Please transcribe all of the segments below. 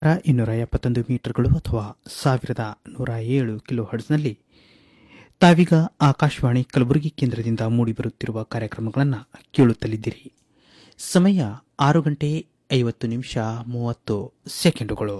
ಇನ್ನೂರ ಎಪ್ಪತ್ತೊಂದು ಮೀಟರ್ಗಳು ಅಥವಾ ಸಾವಿರದ ನೂರ ಏಳು ಕಿಲೋ ಹರ್ಡ್ಸ್ನಲ್ಲಿ ತಾವೀಗ ಆಕಾಶವಾಣಿ ಕಲಬುರಗಿ ಕೇಂದ್ರದಿಂದ ಮೂಡಿಬರುತ್ತಿರುವ ಕಾರ್ಯಕ್ರಮಗಳನ್ನು ಕೇಳುತ್ತಲಿದ್ದೀರಿ ಸಮಯ ಆರು ಗಂಟೆ ಐವತ್ತು ನಿಮಿಷ ಮೂವತ್ತು ಸೆಕೆಂಡುಗಳು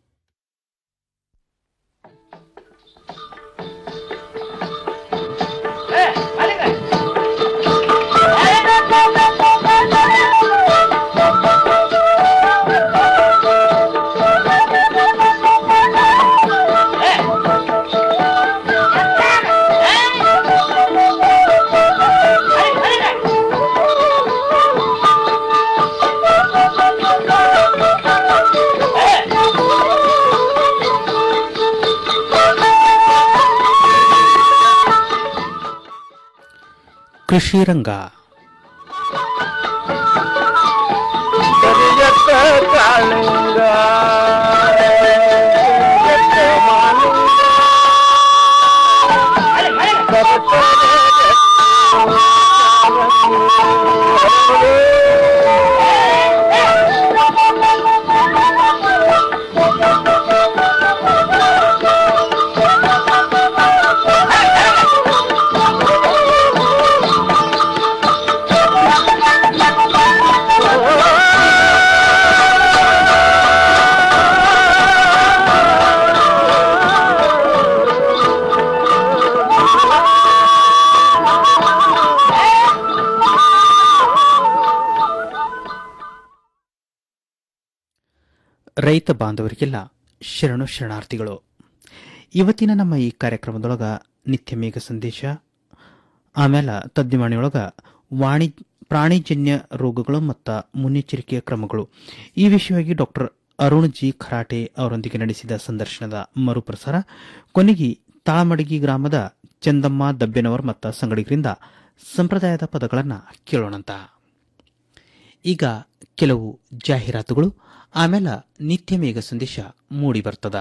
ಕೃಷಿ ರಂಗ ಕರಿಯತ್ತ ಕಾಳಿಂಗ ಕರಿಯತ್ತ ಮಾಲಿಂಗ ರೈತ ಬಾಂಧವರಿಗೆಲ್ಲ ಶರಣು ಶರಣಾರ್ಥಿಗಳು ಇವತ್ತಿನ ನಮ್ಮ ಈ ಕಾರ್ಯಕ್ರಮದೊಳಗ ನಿತ್ಯ ಮೇಘ ಸಂದೇಶ ಆಮೇಲೆ ತದ್ದಿವಾಣಿಯೊಳಗ ವಾಣಿ ಪ್ರಾಣಿಜನ್ಯ ರೋಗಗಳು ಮತ್ತು ಮುನ್ನೆಚ್ಚರಿಕೆಯ ಕ್ರಮಗಳು ಈ ವಿಷಯವಾಗಿ ಡಾಕ್ಟರ್ ಅರುಣ್ ಜಿ ಖರಾಟೆ ಅವರೊಂದಿಗೆ ನಡೆಸಿದ ಸಂದರ್ಶನದ ಮರುಪ್ರಸಾರ ಕೊನೆಗೆ ತಾಳಮಡಗಿ ಗ್ರಾಮದ ಚಂದಮ್ಮ ದಬ್ಬೆನವರ್ ಮತ್ತು ಸಂಗಡಿಗರಿಂದ ಸಂಪ್ರದಾಯದ ಪದಗಳನ್ನು ಕೇಳೋಣಂತ ಈಗ ಕೆಲವು ಜಾಹೀರಾತುಗಳು ಆಮೇಲೆ ನಿತ್ಯ ಮೇಘ ಸಂದೇಶ ಮೂಡಿ ಬರ್ತದ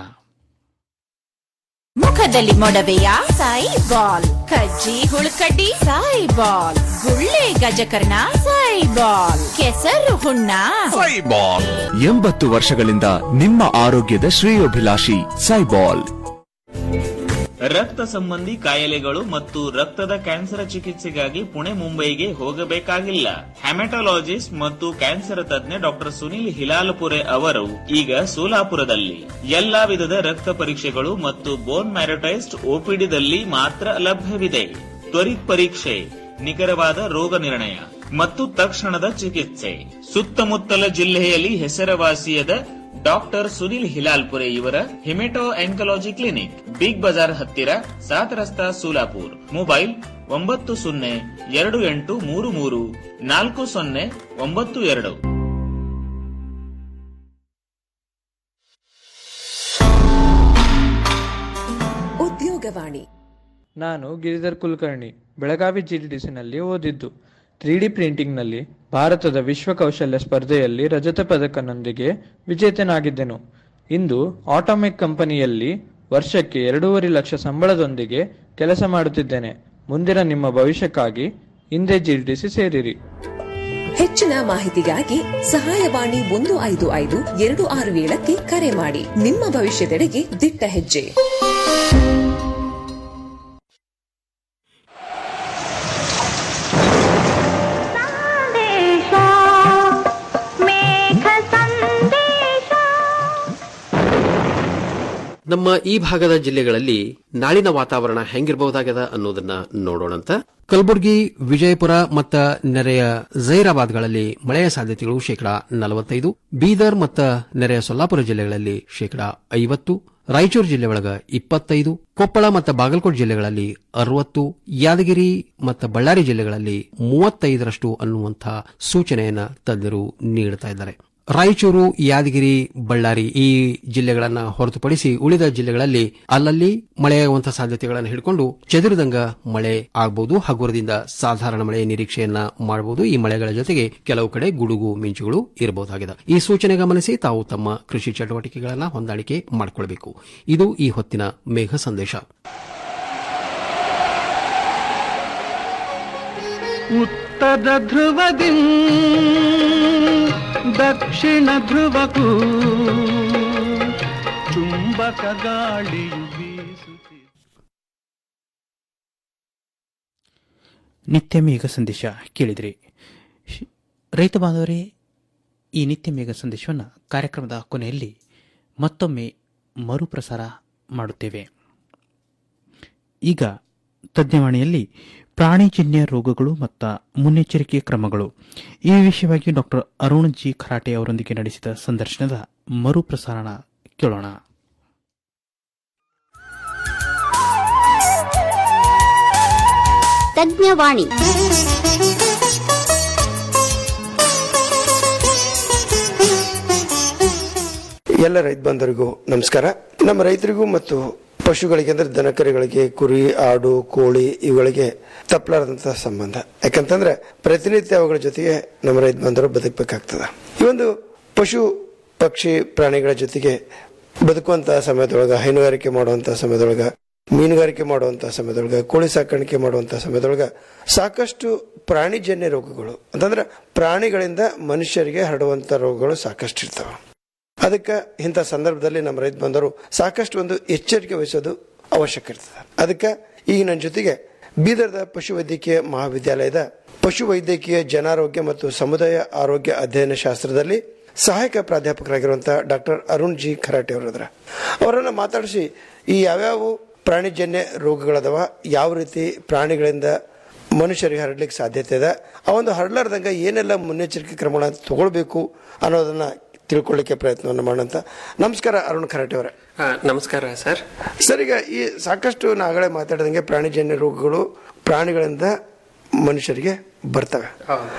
ಮುಖದಲ್ಲಿ ಮೊಡವೆಯ ಸಾಯಿ ಬಾಲ್ ಕಜ್ಜಿ ಹುಳುಕಡ್ಡಿ ಸಾಯಿ ಬಾಲ್ ಗುಳ್ಳೆ ಗಜಕರ್ಣ ಸಾಯಿ ಬಾಲ್ ಕೆಸರು ಹುಣ್ಣ ಸೈಬಾಲ್ ಎಂಬತ್ತು ವರ್ಷಗಳಿಂದ ನಿಮ್ಮ ಆರೋಗ್ಯದ ಶ್ರೇಯೋಭಿಲಾಷಿ ಸೈಬಾಲ್ ರಕ್ತ ಸಂಬಂಧಿ ಕಾಯಿಲೆಗಳು ಮತ್ತು ರಕ್ತದ ಕ್ಯಾನ್ಸರ್ ಚಿಕಿತ್ಸೆಗಾಗಿ ಪುಣೆ ಮುಂಬೈಗೆ ಹೋಗಬೇಕಾಗಿಲ್ಲ ಹೆಮಟೊಲಾಜಿಸ್ಟ್ ಮತ್ತು ಕ್ಯಾನ್ಸರ್ ತಜ್ಞ ಡಾಕ್ಟರ್ ಸುನಿಲ್ ಹಿಲಾಲ್ಪುರೆ ಅವರು ಈಗ ಸೋಲಾಪುರದಲ್ಲಿ ಎಲ್ಲಾ ವಿಧದ ರಕ್ತ ಪರೀಕ್ಷೆಗಳು ಮತ್ತು ಬೋನ್ ಮ್ಯಾರಟೈಸ್ಟ್ ಓಪಿಡಿದಲ್ಲಿ ಮಾತ್ರ ಲಭ್ಯವಿದೆ ತ್ವರಿತ್ ಪರೀಕ್ಷೆ ನಿಖರವಾದ ರೋಗ ನಿರ್ಣಯ ಮತ್ತು ತಕ್ಷಣದ ಚಿಕಿತ್ಸೆ ಸುತ್ತಮುತ್ತಲ ಜಿಲ್ಲೆಯಲ್ಲಿ ಹೆಸರುವಾಸಿಯಾದ ಡಾಕ್ಟರ್ ಸುನಿಲ್ ಹಿಲಾಲ್ಪುರೆ ಇವರ haemato oncology clinic Big Bazaar ಹತ್ತಿರ ಸಾತ್ ರಸ್ತಾ ಸೋಲಾಪುರ್ ಮೊಬೈಲ್ ಒಂಬತ್ತು ಸೊನ್ನೆ ಎರಡು ಎಂಟು ಮೂರು ಮೂರು ನಾಲ್ಕು ಸೊನ್ನೆ ಒಂಬತ್ತು ಎರಡು ಉದ್ಯೋಗವಾಣಿ ನಾನು ಗಿರಿಧರ್ ಕುಲಕರ್ಣಿ ಬೆಳಗಾವಿ ಜಿಡಿಡಿಸಿನಲ್ಲಿ ಓದಿದ್ದು ತ್ರೀ ಡಿ ಪ್ರಿಂಟಿಂಗ್ನಲ್ಲಿ ಭಾರತದ ವಿಶ್ವ ಕೌಶಲ್ಯ ಸ್ಪರ್ಧೆಯಲ್ಲಿ ರಜತ ಪದಕನೊಂದಿಗೆ ವಿಜೇತನಾಗಿದ್ದೆನು ಇಂದು ಆಟೋಮೆಕ್ ಕಂಪನಿಯಲ್ಲಿ ವರ್ಷಕ್ಕೆ ಎರಡೂವರೆ ಲಕ್ಷ ಸಂಬಳದೊಂದಿಗೆ ಕೆಲಸ ಮಾಡುತ್ತಿದ್ದೇನೆ ಮುಂದಿನ ನಿಮ್ಮ ಭವಿಷ್ಯಕ್ಕಾಗಿ ಹಿಂದೆ ಜಿಡಿಡಿಸಿ ಸೇರಿರಿ ಹೆಚ್ಚಿನ ಮಾಹಿತಿಗಾಗಿ ಸಹಾಯವಾಣಿ ಒಂದು ಐದು ಐದು ಎರಡು ಆರು ಏಳಕ್ಕೆ ಕರೆ ಮಾಡಿ ನಿಮ್ಮ ಭವಿಷ್ಯದೆಡೆಗೆ ದಿಟ್ಟ ಹೆಜ್ಜೆ ನಮ್ಮ ಈ ಭಾಗದ ಜಿಲ್ಲೆಗಳಲ್ಲಿ ನಾಳಿನ ವಾತಾವರಣ ಹೆಂಗಿರಬಹುದಾಗದ ಅನ್ನೋದನ್ನ ನೋಡೋಣಂತ ಕಲಬುರಗಿ ವಿಜಯಪುರ ಮತ್ತ ನೆರೆಯ ಜೈರಾಬಾದ್ಗಳಲ್ಲಿ ಮಳೆಯ ಸಾಧ್ಯತೆಗಳು ಶೇಕಡಾ ನಲವತ್ತೈದು ಬೀದರ್ ಮತ್ತ ನೆರೆಯ ಸೊಲ್ಲಾಪುರ ಜಿಲ್ಲೆಗಳಲ್ಲಿ ಶೇಕಡಾ ಐವತ್ತು ರಾಯಚೂರು ಜಿಲ್ಲೆ ಒಳಗ ಇಪ್ಪತ್ತೈದು ಕೊಪ್ಪಳ ಮತ್ತು ಬಾಗಲಕೋಟೆ ಜಿಲ್ಲೆಗಳಲ್ಲಿ ಅರವತ್ತು ಯಾದಗಿರಿ ಮತ್ತು ಬಳ್ಳಾರಿ ಜಿಲ್ಲೆಗಳಲ್ಲಿ ಮೂವತ್ತೈದರಷ್ಟು ಅನ್ನುವಂತಹ ಸೂಚನೆಯನ್ನ ತಜ್ಞರು ನೀಡುತ್ತಾ ಇದ್ದಾರೆ ರಾಯಚೂರು ಯಾದಗಿರಿ ಬಳ್ಳಾರಿ ಈ ಜಿಲ್ಲೆಗಳನ್ನ ಹೊರತುಪಡಿಸಿ ಉಳಿದ ಜಿಲ್ಲೆಗಳಲ್ಲಿ ಅಲ್ಲಲ್ಲಿ ಮಳೆಯಾಗುವಂತಹ ಸಾಧ್ಯತೆಗಳನ್ನು ಹಿಡ್ಕೊಂಡು ಚದುರಿದಂಗ ಮಳೆ ಆಗಬಹುದು ಹಗುರದಿಂದ ಸಾಧಾರಣ ಮಳೆಯ ನಿರೀಕ್ಷೆಯನ್ನ ಮಾಡಬಹುದು ಈ ಮಳೆಗಳ ಜೊತೆಗೆ ಕೆಲವು ಕಡೆ ಗುಡುಗು ಮಿಂಚುಗಳು ಇರಬಹುದಾಗಿದೆ ಈ ಸೂಚನೆ ಗಮನಿಸಿ ತಾವು ತಮ್ಮ ಕೃಷಿ ಚಟುವಟಿಕೆಗಳನ್ನು ಹೊಂದಾಣಿಕೆ ಮಾಡಿಕೊಳ್ಳಬೇಕು ಇದು ಈ ಹೊತ್ತಿನ ಮೇಘ ಸಂದೇಶ ಉತ್ತರ ಧ್ರುವದಿ ದಕ್ಷಿಣ ಧ್ರುವಕ್ಕೂ ಮೂಲಕ ಗಾಳಿಯು ಬೀಸುತ್ತಿದೆ ನಿತ್ಯ ಮೇಘ ಸಂದೇಶ ಕೇಳಿದ್ರಿ ಶ್- ರೈತ ಬಾಂಧವರೇ ಈ ನಿತ್ಯ ಮೇಘ ಸಂದೇಶವನ್ನು ಕಾರ್ಯಕ್ರಮದ ಕೊನೆಯಲ್ಲಿ ಮತ್ತೊಮ್ಮೆ ಮರುಪ್ರಸಾರ ಮಾಡುತ್ತೇವೆ ಈಗ ತಜ್ಞವಾಣಿಯಲ್ಲಿ ಪ್ರಾಣಿಜನ್ಯ ರೋಗಗಳು ಮತ್ತು ಮುನ್ನೆಚ್ಚರಿಕೆ ಕ್ರಮಗಳು ಈ ವಿಷಯವಾಗಿ ಡಾಕ್ಟರ್ ಅರುಣ್ ಜಿ ಖರಾಟೆ ಅವರೊಂದಿಗೆ ನಡೆಸಿದ ಸಂದರ್ಶನದ ಮರುಪ್ರಸಾರಣ ಕೇಳೋಣ ತಜ್ಞವಾಣಿ ಎಲ್ಲ ರೈತ ಬಂಧುರಿಗೂ ನಮಸ್ಕಾರ ನಮ್ಮ ರೈತರಿಗೂ ಮತ್ತು ಪಶುಗಳಿಗೆ ಅಂದ್ರೆ ದನಕರಿಗಳಿಗೆ ಕುರಿ ಆಡು ಕೋಳಿ ಇವುಗಳಿಗೆ ತಪ್ಪಲಾರದಂತಹ ಸಂಬಂಧ ಯಾಕಂತಂದ್ರೆ ಪ್ರತಿನಿತ್ಯ ಅವುಗಳ ಜೊತೆಗೆ ನಮ್ಮ ರೈತ ಬಂಧುರು ಬದುಕಬೇಕಾಗ್ತದ ಈ ಒಂದು ಪಶು ಪಕ್ಷಿ ಪ್ರಾಣಿಗಳ ಜೊತೆಗೆ ಬದುಕುವಂತಹ ಸಮಯದೊಳಗ ಹೈನುಗಾರಿಕೆ ಮಾಡುವಂತಹ ಸಮಯದೊಳಗ ಮೀನುಗಾರಿಕೆ ಮಾಡುವಂತಹ ಸಮಯದೊಳಗ ಕೋಳಿ ಸಾಕಾಣಿಕೆ ಮಾಡುವಂತಹ ಸಮಯದೊಳಗ ಸಾಕಷ್ಟು ಪ್ರಾಣಿಜನ್ಯ ರೋಗಗಳು ಅಂತಂದ್ರೆ ಪ್ರಾಣಿಗಳಿಂದ ಮನುಷ್ಯರಿಗೆ ಹರಡುವಂತ ರೋಗಗಳು ಸಾಕಷ್ಟು ಇರ್ತವೆ ಅದಕ್ಕೆ ಇಂಥ ಸಂದರ್ಭದಲ್ಲಿ ನಮ್ಮ ರೈತ ಬಂದವರು ಸಾಕಷ್ಟು ಒಂದು ಎಚ್ಚರಿಕೆ ವಹಿಸೋದು ಅವಶ್ಯಕ ಇರ್ತದೆ ಅದಕ್ಕೆ ಈಗ ನನ್ನ ಜೊತೆಗೆ ಬೀದರ್ದ ಪಶು ವೈದ್ಯಕೀಯ ಮಹಾವಿದ್ಯಾಲಯದ ಪಶು ವೈದ್ಯಕೀಯ ಜನಾರೋಗ್ಯ ಮತ್ತು ಸಮುದಾಯ ಆರೋಗ್ಯ ಅಧ್ಯಯನ ಶಾಸ್ತ್ರದಲ್ಲಿ ಸಹಾಯಕ ಪ್ರಾಧ್ಯಾಪಕರಾಗಿರುವಂತಹ ಡಾಕ್ಟರ್ ಅರುಣ್ ಜಿ ಖರಾಟೆ ಅವರದ್ರ ಅವರನ್ನ ಮಾತಾಡಿಸಿ ಈ ಯಾವ್ಯಾವ ಪ್ರಾಣಿಜನ್ಯ ರೋಗಗಳದವ ಯಾವ ರೀತಿ ಪ್ರಾಣಿಗಳಿಂದ ಮನುಷ್ಯರಿಗೆ ಹರಡ್ಲಿಕ್ಕೆ ಸಾಧ್ಯತೆ ಇದೆ ಆ ಒಂದು ಹರಡ್ಲಾರ್ದಂಗ ಏನೆಲ್ಲ ಮುನ್ನೆಚ್ಚರಿಕೆ ಕ್ರಮಗಳನ್ನ ತಗೊಳ್ಬೇಕು ಅನ್ನೋದನ್ನ ತಿಳ್ಕೊಳ್ಳಿಕ್ಕೆ ಪ್ರಯತ್ನವನ್ನು ಮಾಡೋಂತ ನಮಸ್ಕಾರ ಅರುಣ್ ಖರಾಟೆ ಅವರೇ ಆ, ನಮಸ್ಕಾರ ಸರ್ ಸರ್ ಈಗ ಈ ಸಾಕಷ್ಟು ನಾಗಳೇ ಮಾತಾಡಿದಂಗೆ ಪ್ರಾಣಿಜನ್ಯ ರೋಗಗಳು ಪ್ರಾಣಿಗಳಿಂದ ಮನುಷ್ಯರಿಗೆ ಬರ್ತವೆ